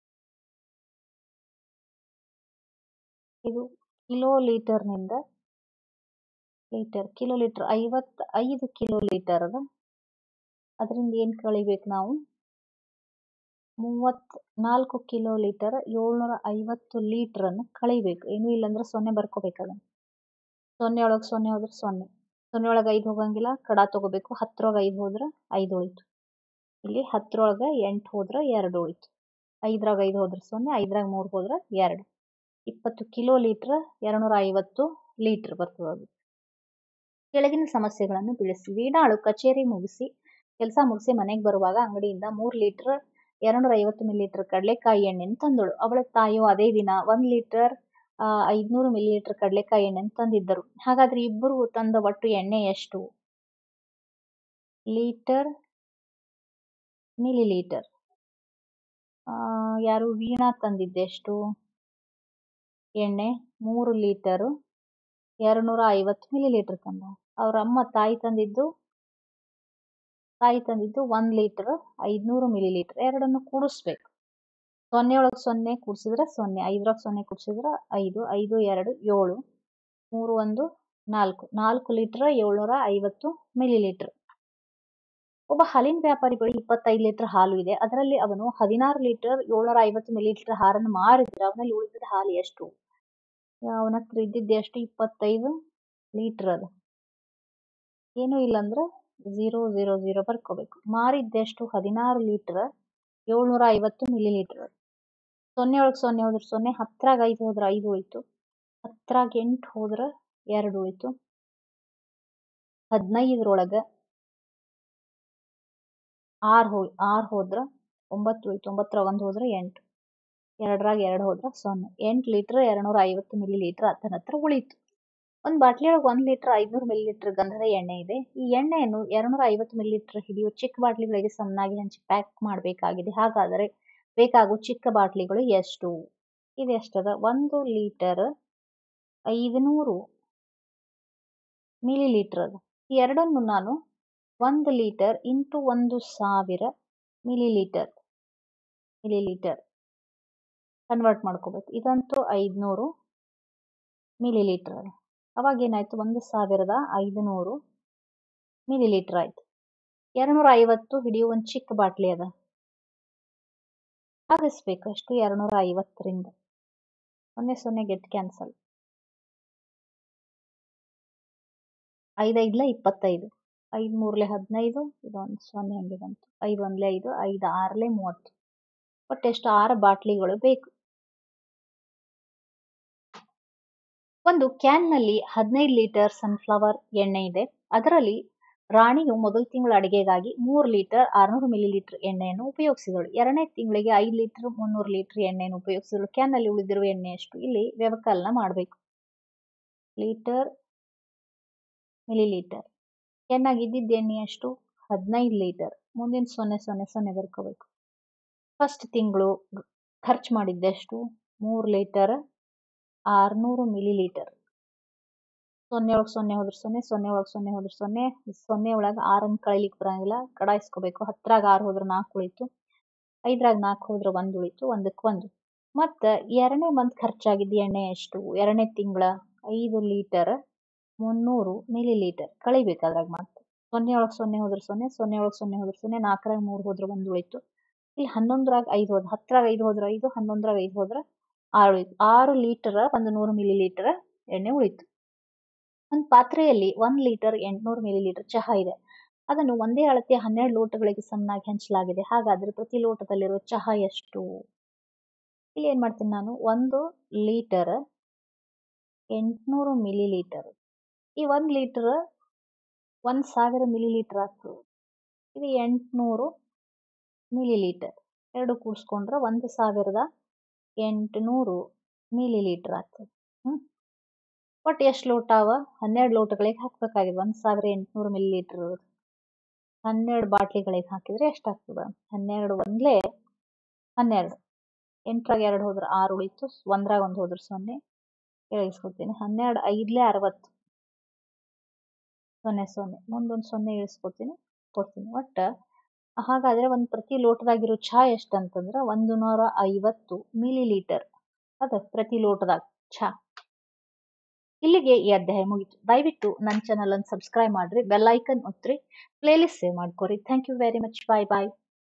ಇದು ಕಿಲೋ ಲೀಟರ್ನಿಂದ ಲೀಟರ್ ಕಿಲೋ ಲೀಟರ್ ಐವತ್ತು ಐದು ಕಿಲೋ ಲೀಟರ್ ಅದ ಅದರಿಂದ ಏನು ಕಳಿಬೇಕು ನಾವು ಮೂವತ್ ನಾಲ್ಕು ಕಿಲೋ ಲೀಟರ್ ಏಳ್ನೂರ ಐವತ್ತು ಲೀಟ್ರನ್ನು ಕಳಿಬೇಕು ಏನೂ ಇಲ್ಲಾಂದ್ರೆ ಸೊನ್ನೆ ಬರ್ಕೋಬೇಕಲ್ಲ ಸೊನ್ನೆ ಒಳಗೆ ಸೊನ್ನೆ ಹೋದ್ರೆ ಸೊನ್ನೆ ಸೊನ್ನೆ ಒಳಗೆ ಐದು ಹೋಗಂಗಿಲ್ಲ ಕಡ ತಗೋಬೇಕು ಹತ್ತರೊಳಗೆ ಐದು ಹೋದ್ರೆ ಐದು ಹೋಯ್ತು ಇಲ್ಲಿ ಹತ್ತರೊಳಗೆ ಎಂಟು ಹೋದ್ರೆ ಎರಡು ಹೋಯ್ತು ಐದರಾಗ ಐದು ಹೋದ್ರೆ ಸೊನ್ನೆ ಐದರಾಗ ಮೂರು ಹೋದ್ರೆ ಎರಡು ಇಪ್ಪತ್ತು ಕಿಲೋ ಲೀಟ್ರ್ ಎರಡುನೂರ ಐವತ್ತು ಲೀಟ್ರ್ ಬರ್ತದೆ ಅದು ಕೆಳಗಿನ ಸಮಸ್ಯೆಗಳನ್ನು ಬಿಡಿಸಿ ವೀಣಾಳು ಕಚೇರಿ ಮುಗಿಸಿ ಕೆಲಸ ಮುಗಿಸಿ ಮನೆಗೆ ಬರುವಾಗ ಅಂಗಡಿಯಿಂದ ಮೂರು ಲೀಟ್ರ್ ಎರಡುನೂರ ಐವತ್ತು ಮಿಲಿ ಲೀಟರ್ ಕಡಲೆಕಾಯಿ ಎಣ್ಣೆನ ತಂದಳು ಅವಳ ತಾಯಿಯು ಅದೇ ದಿನ ಒಂದು ಲೀಟರ್ ಐದುನೂರು ಮಿಲಿ ಲೀಟರ್ ಕಡಲೆಕಾಯಿ ಎಣ್ಣೆನ ತಂದಿದ್ದರು ಹಾಗಾದ್ರೆ ಇಬ್ಬರು ತಂದ ಒಟ್ಟು ಎಣ್ಣೆ ಎಷ್ಟು ಲೀಟರ್ ಮಿಲಿ ಲೀಟರ್ ಯಾರು ವೀಣಾ ತಂದಿದ್ದೆಷ್ಟು ಎಣ್ಣೆ ಮೂರು ಲೀಟರು ಎರಡುನೂರ ಐವತ್ತು ಮಿಲಿ ಲೀಟರ್ ತಂದ ಅವ್ರ ಅಮ್ಮ ತಾಯಿ ತಂದಿದ್ದು ತಾಯಿ ತಂದಿದ್ದು ಒಂದು ಲೀಟರ್ ಐದುನೂರು ಮಿಲಿ ಲೀಟರ್ ಎರಡನ್ನು ಕೂಡಿಸ್ಬೇಕು ಸೊನ್ನೆ ಒಳಗೆ ಸೊನ್ನೆ ಕೂಡಿಸಿದ್ರೆ ಸೊನ್ನೆ ಐದರಾಗ ಸೊನ್ನೆ ಕೂಡಿಸಿದ್ರೆ ಐದು ಐದು ಎರಡು ಏಳು ಮೂರು ಒಂದು ನಾಲ್ಕು ನಾಲ್ಕು ಲೀಟರ್ ಏಳ್ನೂರ ಐವತ್ತು ಮಿಲಿ ಲೀಟರ್ ಒಬ್ಬ ಹಾಲಿನ ವ್ಯಾಪಾರಿ ಬಳಿ ಇಪ್ಪತ್ತೈದು ಲೀಟರ್ ಹಾಲು ಇದೆ ಅದರಲ್ಲಿ ಅವನು ಹದಿನಾರು ಲೀಟರ್ ಏಳ್ನೂರ ಐವತ್ತು ಮಿಲಿ ಲೀಟರ್ ಹಾಲನ್ನು ಮಾರಿದ್ರೆ ಅವನಲ್ಲಿ ಉಳಿದಿದ್ದ ಹಾಲು ಎಷ್ಟು ಅವನ ಹತ್ರ ಇದ್ದಿದ್ದು ಎಷ್ಟು ಇಪ್ಪತ್ತೈದು ಲೀಟರ್ ಅದ ಏನೂ ಇಲ್ಲಂದ್ರೆ ಝೀರೋ ಝೀರೋ ಝೀರೋ ಬರ್ಕೋಬೇಕು ಮಾರಿದ್ದೆಷ್ಟು ಹದಿನಾರು ಲೀಟರ್ ಏಳ್ನೂರ ಐವತ್ತು ಮಿಲಿ ಲೀಟರ್ ಸೊನ್ನೆ ಒಳಗೆ ಸೊನ್ನೆ ಹೋದ್ರೆ ಸೊನ್ನೆ ಹತ್ತರಾಗ ಐದು ಹೋದ್ರೆ ಐದು ಹೋಯ್ತು ಹತ್ತರಾಗ ಎಂಟು ಹೋದ್ರೆ ಎರಡು ಹೋಯ್ತು ಹದಿನೈದರೊಳಗೆ ಆರು ಹೋ ಆರು ಹೋದ್ರೆ ಒಂಬತ್ತು ಹೋಯ್ತು ಒಂಬತ್ತರಾಗ ಒಂದು ಹೋದ್ರೆ ಎಂಟು ಎರಡರಾಗ ಎರಡು ಹೋದ್ರೆ ಸೊನ್ನೆ ಎಂಟು ಲೀಟ್ರ್ ಎರಡುನೂರ ಐವತ್ತು ಮಿಲಿ ಲೀಟ್ರ್ ಆತನ ಹತ್ರ ಉಳೀತು ಒಂದು ಬಾಟ್ಲಿ ಒಳಗೆ ಒಂದು ಲೀಟ್ರ್ ಐದುನೂರು ಮಿಲಿ ಲೀಟ್ರ್ ಗಂಧದ ಎಣ್ಣೆ ಇದೆ ಈ ಎಣ್ಣೆಯನ್ನು ಎರಡುನೂರ ಐವತ್ತು ಮಿಲಿ ಲೀಟ್ರ್ ಹಿಡಿಯುವ ಚಿಕ್ಕ ಬಾಟ್ಲಿಗಳಿಗೆ ಸಮನಾಗಿ ಹಂಚಿ ಪ್ಯಾಕ್ ಮಾಡಬೇಕಾಗಿದೆ ಹಾಗಾದರೆ ಬೇಕಾಗುವ ಚಿಕ್ಕ ಬಾಟ್ಲಿಗಳು ಎಷ್ಟು ಇದು ಎಷ್ಟದ ಒಂದು ಲೀಟರ್ ಐದುನೂರು ಮಿಲಿ ಲೀಟರ್ ಅದ ಈ ಎರಡನ್ನು ನಾನು ಒಂದು ಲೀಟರ್ ಇಂಟು ಒಂದು ಸಾವಿರ millilitre millilitre convert ಮಾಡ್ಕೋಬೇಕು ಇದಂತೂ ಐದುನೂರು ಮಿಲಿ ಲೀಟರ್ ಅದ ಅವಾಗ ಏನಾಯ್ತು ಒಂದು ಸಾವಿರದ ಐದುನೂರು ಮಿಲಿ ಲೀಟರ್ ಆಯ್ತು ಎರಡ್ನೂರ ಐವತ್ತು ಹಿಡಿಯುವ ಒಂದು ಚಿಕ್ಕ ಬಾಟ್ಲಿ ಅದ ಆಗಿಸ್ಬೇಕು ಅಷ್ಟು ಎರಡ್ನೂರ ಐವತ್ತರಿಂದ ಸೊನ್ನೆ ಸೊನ್ನೆ ಗೆಟ್ ಕ್ಯಾನ್ಸಲ್ ಐದೈದ್ಲೆ ಇಪ್ಪತ್ತೈದು ಐದು ಮೂರ್ಲೆ ಹದಿನೈದು ಇದೊಂದು ಸೊನ್ನೆ ಹಂಗೆ ಬಂತು ಐದು ಒಂದ್ಲೆ ಐದು ಐದು ಆರ್ಲೆ ಮೂವತ್ತು ಒಟ್ಟು ಎಷ್ಟು ಆರು ಬಾಟ್ಲಿಗಳು ಬೇಕು ಒಂದು ಕ್ಯಾನ್ನಲ್ಲಿ ಹದಿನೈದು ಲೀಟರ್ ಸನ್ಫ್ಲವರ್ ಎಣ್ಣೆ ಇದೆ ಅದರಲ್ಲಿ ರಾಣಿಯು ಮೊದಲ ತಿಂಗಳ ಅಡಿಗೆಗಾಗಿ ಮೂರು ಲೀಟರ್ ಆರುನೂರು ಮಿಲಿ ಲೀಟರ್ ಎಣ್ಣೆಯನ್ನು ಉಪಯೋಗಿಸಿದಳು ಎರಡನೇ ತಿಂಗಳಿಗೆ ಐದು ಲೀಟರ್ ಮುನ್ನೂರು ಲೀಟರ್ ಎಣ್ಣೆಯನ್ನು ಉಪಯೋಗಿಸಿದಳು ಕ್ಯಾನ್ನಲ್ಲಿ ಉಳಿದಿರುವ ಎಣ್ಣೆ ಎಷ್ಟು ಇಲ್ಲಿ ವ್ಯವಕಲನ ಮಾಡಬೇಕು ಲೀಟರ್ ಮಿಲಿ ಲೀಟರ್ ಕ್ಯಾನ್ನಾಗ ಇದ್ದಿದ್ದ ಎಣ್ಣೆ ಎಷ್ಟು ಹದಿನೈದು ಲೀಟರ್ ಮುಂದಿನ ಸೊನ್ನೆ ಸೊನ್ನೆ ಸೊನ್ನೆ ಬರ್ಕೋಬೇಕು ಫಸ್ಟ್ ತಿಂಗಳು ಖರ್ಚು ಮಾಡಿದ್ದೆಷ್ಟು ಮೂರು ಲೀಟರ್ ಆರುನೂರು ಮಿಲಿ ಲೀಟರ್ ಸೊನ್ನೆ ಒಳಗೆ ಸೊನ್ನೆ ಹೋದ್ರೆ ಸೊನ್ನೆ ಸೊನ್ನೆ ಒಳಗೆ ಸೊನ್ನೆ ಹೋದ್ರೆ ಸೊನ್ನೆ ಸೊನ್ನೆ ಒಳಗೆ ಆರನ್ನು ಕಳಿಲಿಕ್ಕೆ ಬರಂಗಿಲ್ಲ ಕಡಾಯಿಸ್ಕೋಬೇಕು ಹತ್ತರಾಗ ಆರು ಹೋದ್ರೆ ನಾಲ್ಕು ಉಳಿತು ಐದರಾಗ ನಾಲ್ಕು ಹೋದ್ರೆ ಒಂದು ಉಳಿತು ಒಂದಕ್ಕೆ ಒಂದು ಮತ್ತು ಎರಡನೇ ಮಂತ್ ಖರ್ಚಾಗಿದ್ದ ಎಣ್ಣೆ ಎಷ್ಟು ಎರಡನೇ ತಿಂಗಳ ಐದು ಲೀಟರ್ ಮುನ್ನೂರು ಮಿಲಿ ಲೀಟರ್ ಕಳಿಬೇಕು ಅದ್ರಾಗ ಮತ್ತೆ ಸೊನ್ನೆ ಒಳಗೆ ಸೊನ್ನೆ ಹೋದ್ರೆ ಸೊನ್ನೆ ಸೊನ್ನೆ ಒಳಗೆ ಸೊನ್ನೆ ಹೋದ್ರೆ ಸೊನ್ನೆ ನಾಲ್ಕರಾಗ ಮೂರು ಹೋದ್ರೆ ಒಂದು ಉಳಿತು ಇಲ್ಲಿ ಹನ್ನೊಂದರಾಗ ಐದು ಹೋದ್ರೆ ಹತ್ತರಾಗ ಐದು ಹೋದ್ರೆ ಐದು ಹನ್ನೊಂದರಾಗ ಐದು ಹೋದ್ರೆ ಆರು ಉಳಿತು ಆರು ಲೀಟರ್ ಒಂದು ನೂರು ಮಿಲಿ ಲೀಟರ್ ಎಣ್ಣೆ ಉಳಿತು ಒಂದು ಪಾತ್ರೆಯಲ್ಲಿ ಒಂದು ಲೀಟರ್ ಎಂಟುನೂರು ಮಿಲಿ ಲೀಟರ್ ಚಹಾ ಇದೆ ಅದನ್ನು ಒಂದೇ ಅಳತೆಯ ಹನ್ನೆರಡು ಲೋಟಗಳಿಗೆ ಸಮನಾಗಿ ಹಂಚಲಾಗಿದೆ ಹಾಗಾದರೆ ಪ್ರತಿ ಲೋಟದಲ್ಲಿರುವ ಚಹಾ ಎಷ್ಟು ಇಲ್ಲಿ ಏನು ಮಾಡ್ತೀನಿ ನಾನು ಒಂದು ಲೀಟರ್ ಎಂಟುನೂರು ಮಿಲಿ ಲೀಟರ್ ಈ ಒಂದು ಲೀಟರ್ ಒಂದು ಸಾವಿರ ಮಿಲಿ ಲೀಟರ್ ಆಗ್ತದೆ ಇದು ಎಂಟುನೂರು ಮಿಲಿ ಲೀಟರ್ ಎರಡು ಕೂಡಿಸ್ಕೊಂಡ್ರೆ ಒಂದು ಸಾವಿರದ ಎಂಟುನೂರು ಮಿಲಿ ಲೀಟರ್ ಆಗ್ತದೆ ಹ್ಞೂ ಒಟ್ಟು ಎಷ್ಟು ಲೋಟ ಅವ ಹನ್ನೆರಡು ಲೋಟಗಳಿಗೆ ಹಾಕಬೇಕಾಗಿದೆ ಒಂದು ಸಾವಿರ ಎಂಟುನೂರು ಮಿಲಿ ಲೀಟ್ರ್ ಹನ್ನೆರಡು ಬಾಟ್ಲಿಗಳಿಗೆ ಹಾಕಿದರೆ ಎಷ್ಟಾಗ್ತದೆ ಹನ್ನೆರಡು ಒಂದಲೇ ಹನ್ನೆರಡು ಎಂಟರಾಗ ಎರಡು ಹೋದ್ರೆ ಆರು ಉಳಿತು ಒಂದರಾಗ ಒಂದು ಹೋದ್ರೆ ಸೊನ್ನೆ ಇಳಿಸ್ಕೊತೀನಿ ಹನ್ನೆರಡು ಐದಲೇ ಅರವತ್ತು ಸೊನ್ನೆ ಸೊನ್ನೆ ಮುಂದೊಂದು ಸೊನ್ನೆ ಇಳಿಸ್ಕೊತೀನಿ ಕೊಡ್ತೀನಿ ಒಟ್ಟು ಹಾಗಾದರೆ ಒಂದು ಪ್ರತಿ ಲೋಟದಾಗಿರೋ ಚಹಾ ಎಷ್ಟು ಅಂತಂದ್ರೆ ಒಂದು ನೂರ ಐವತ್ತು ಮಿಲಿ ಲೀಟರ್ ಅದ ಪ್ರತಿ ಲೋಟದಾಗ ಚಹಾ ಇಲ್ಲಿಗೆ ಈ ಅಧ್ಯಾಯ ಮುಗಿತು ದಯವಿಟ್ಟು ನನ್ನ ಚಾನಲ್ ಅನ್ನು ಸಬ್ಸ್ಕ್ರೈಬ್ ಮಾಡ್ರಿ ಬೆಲ್ ಐಕನ್ ಒತ್ತಿರಿ ಪ್ಲೇಲಿಸ್ಟ್ ಸೇವ್ ಮಾಡ್ಕೊರಿ thank you very much bye bye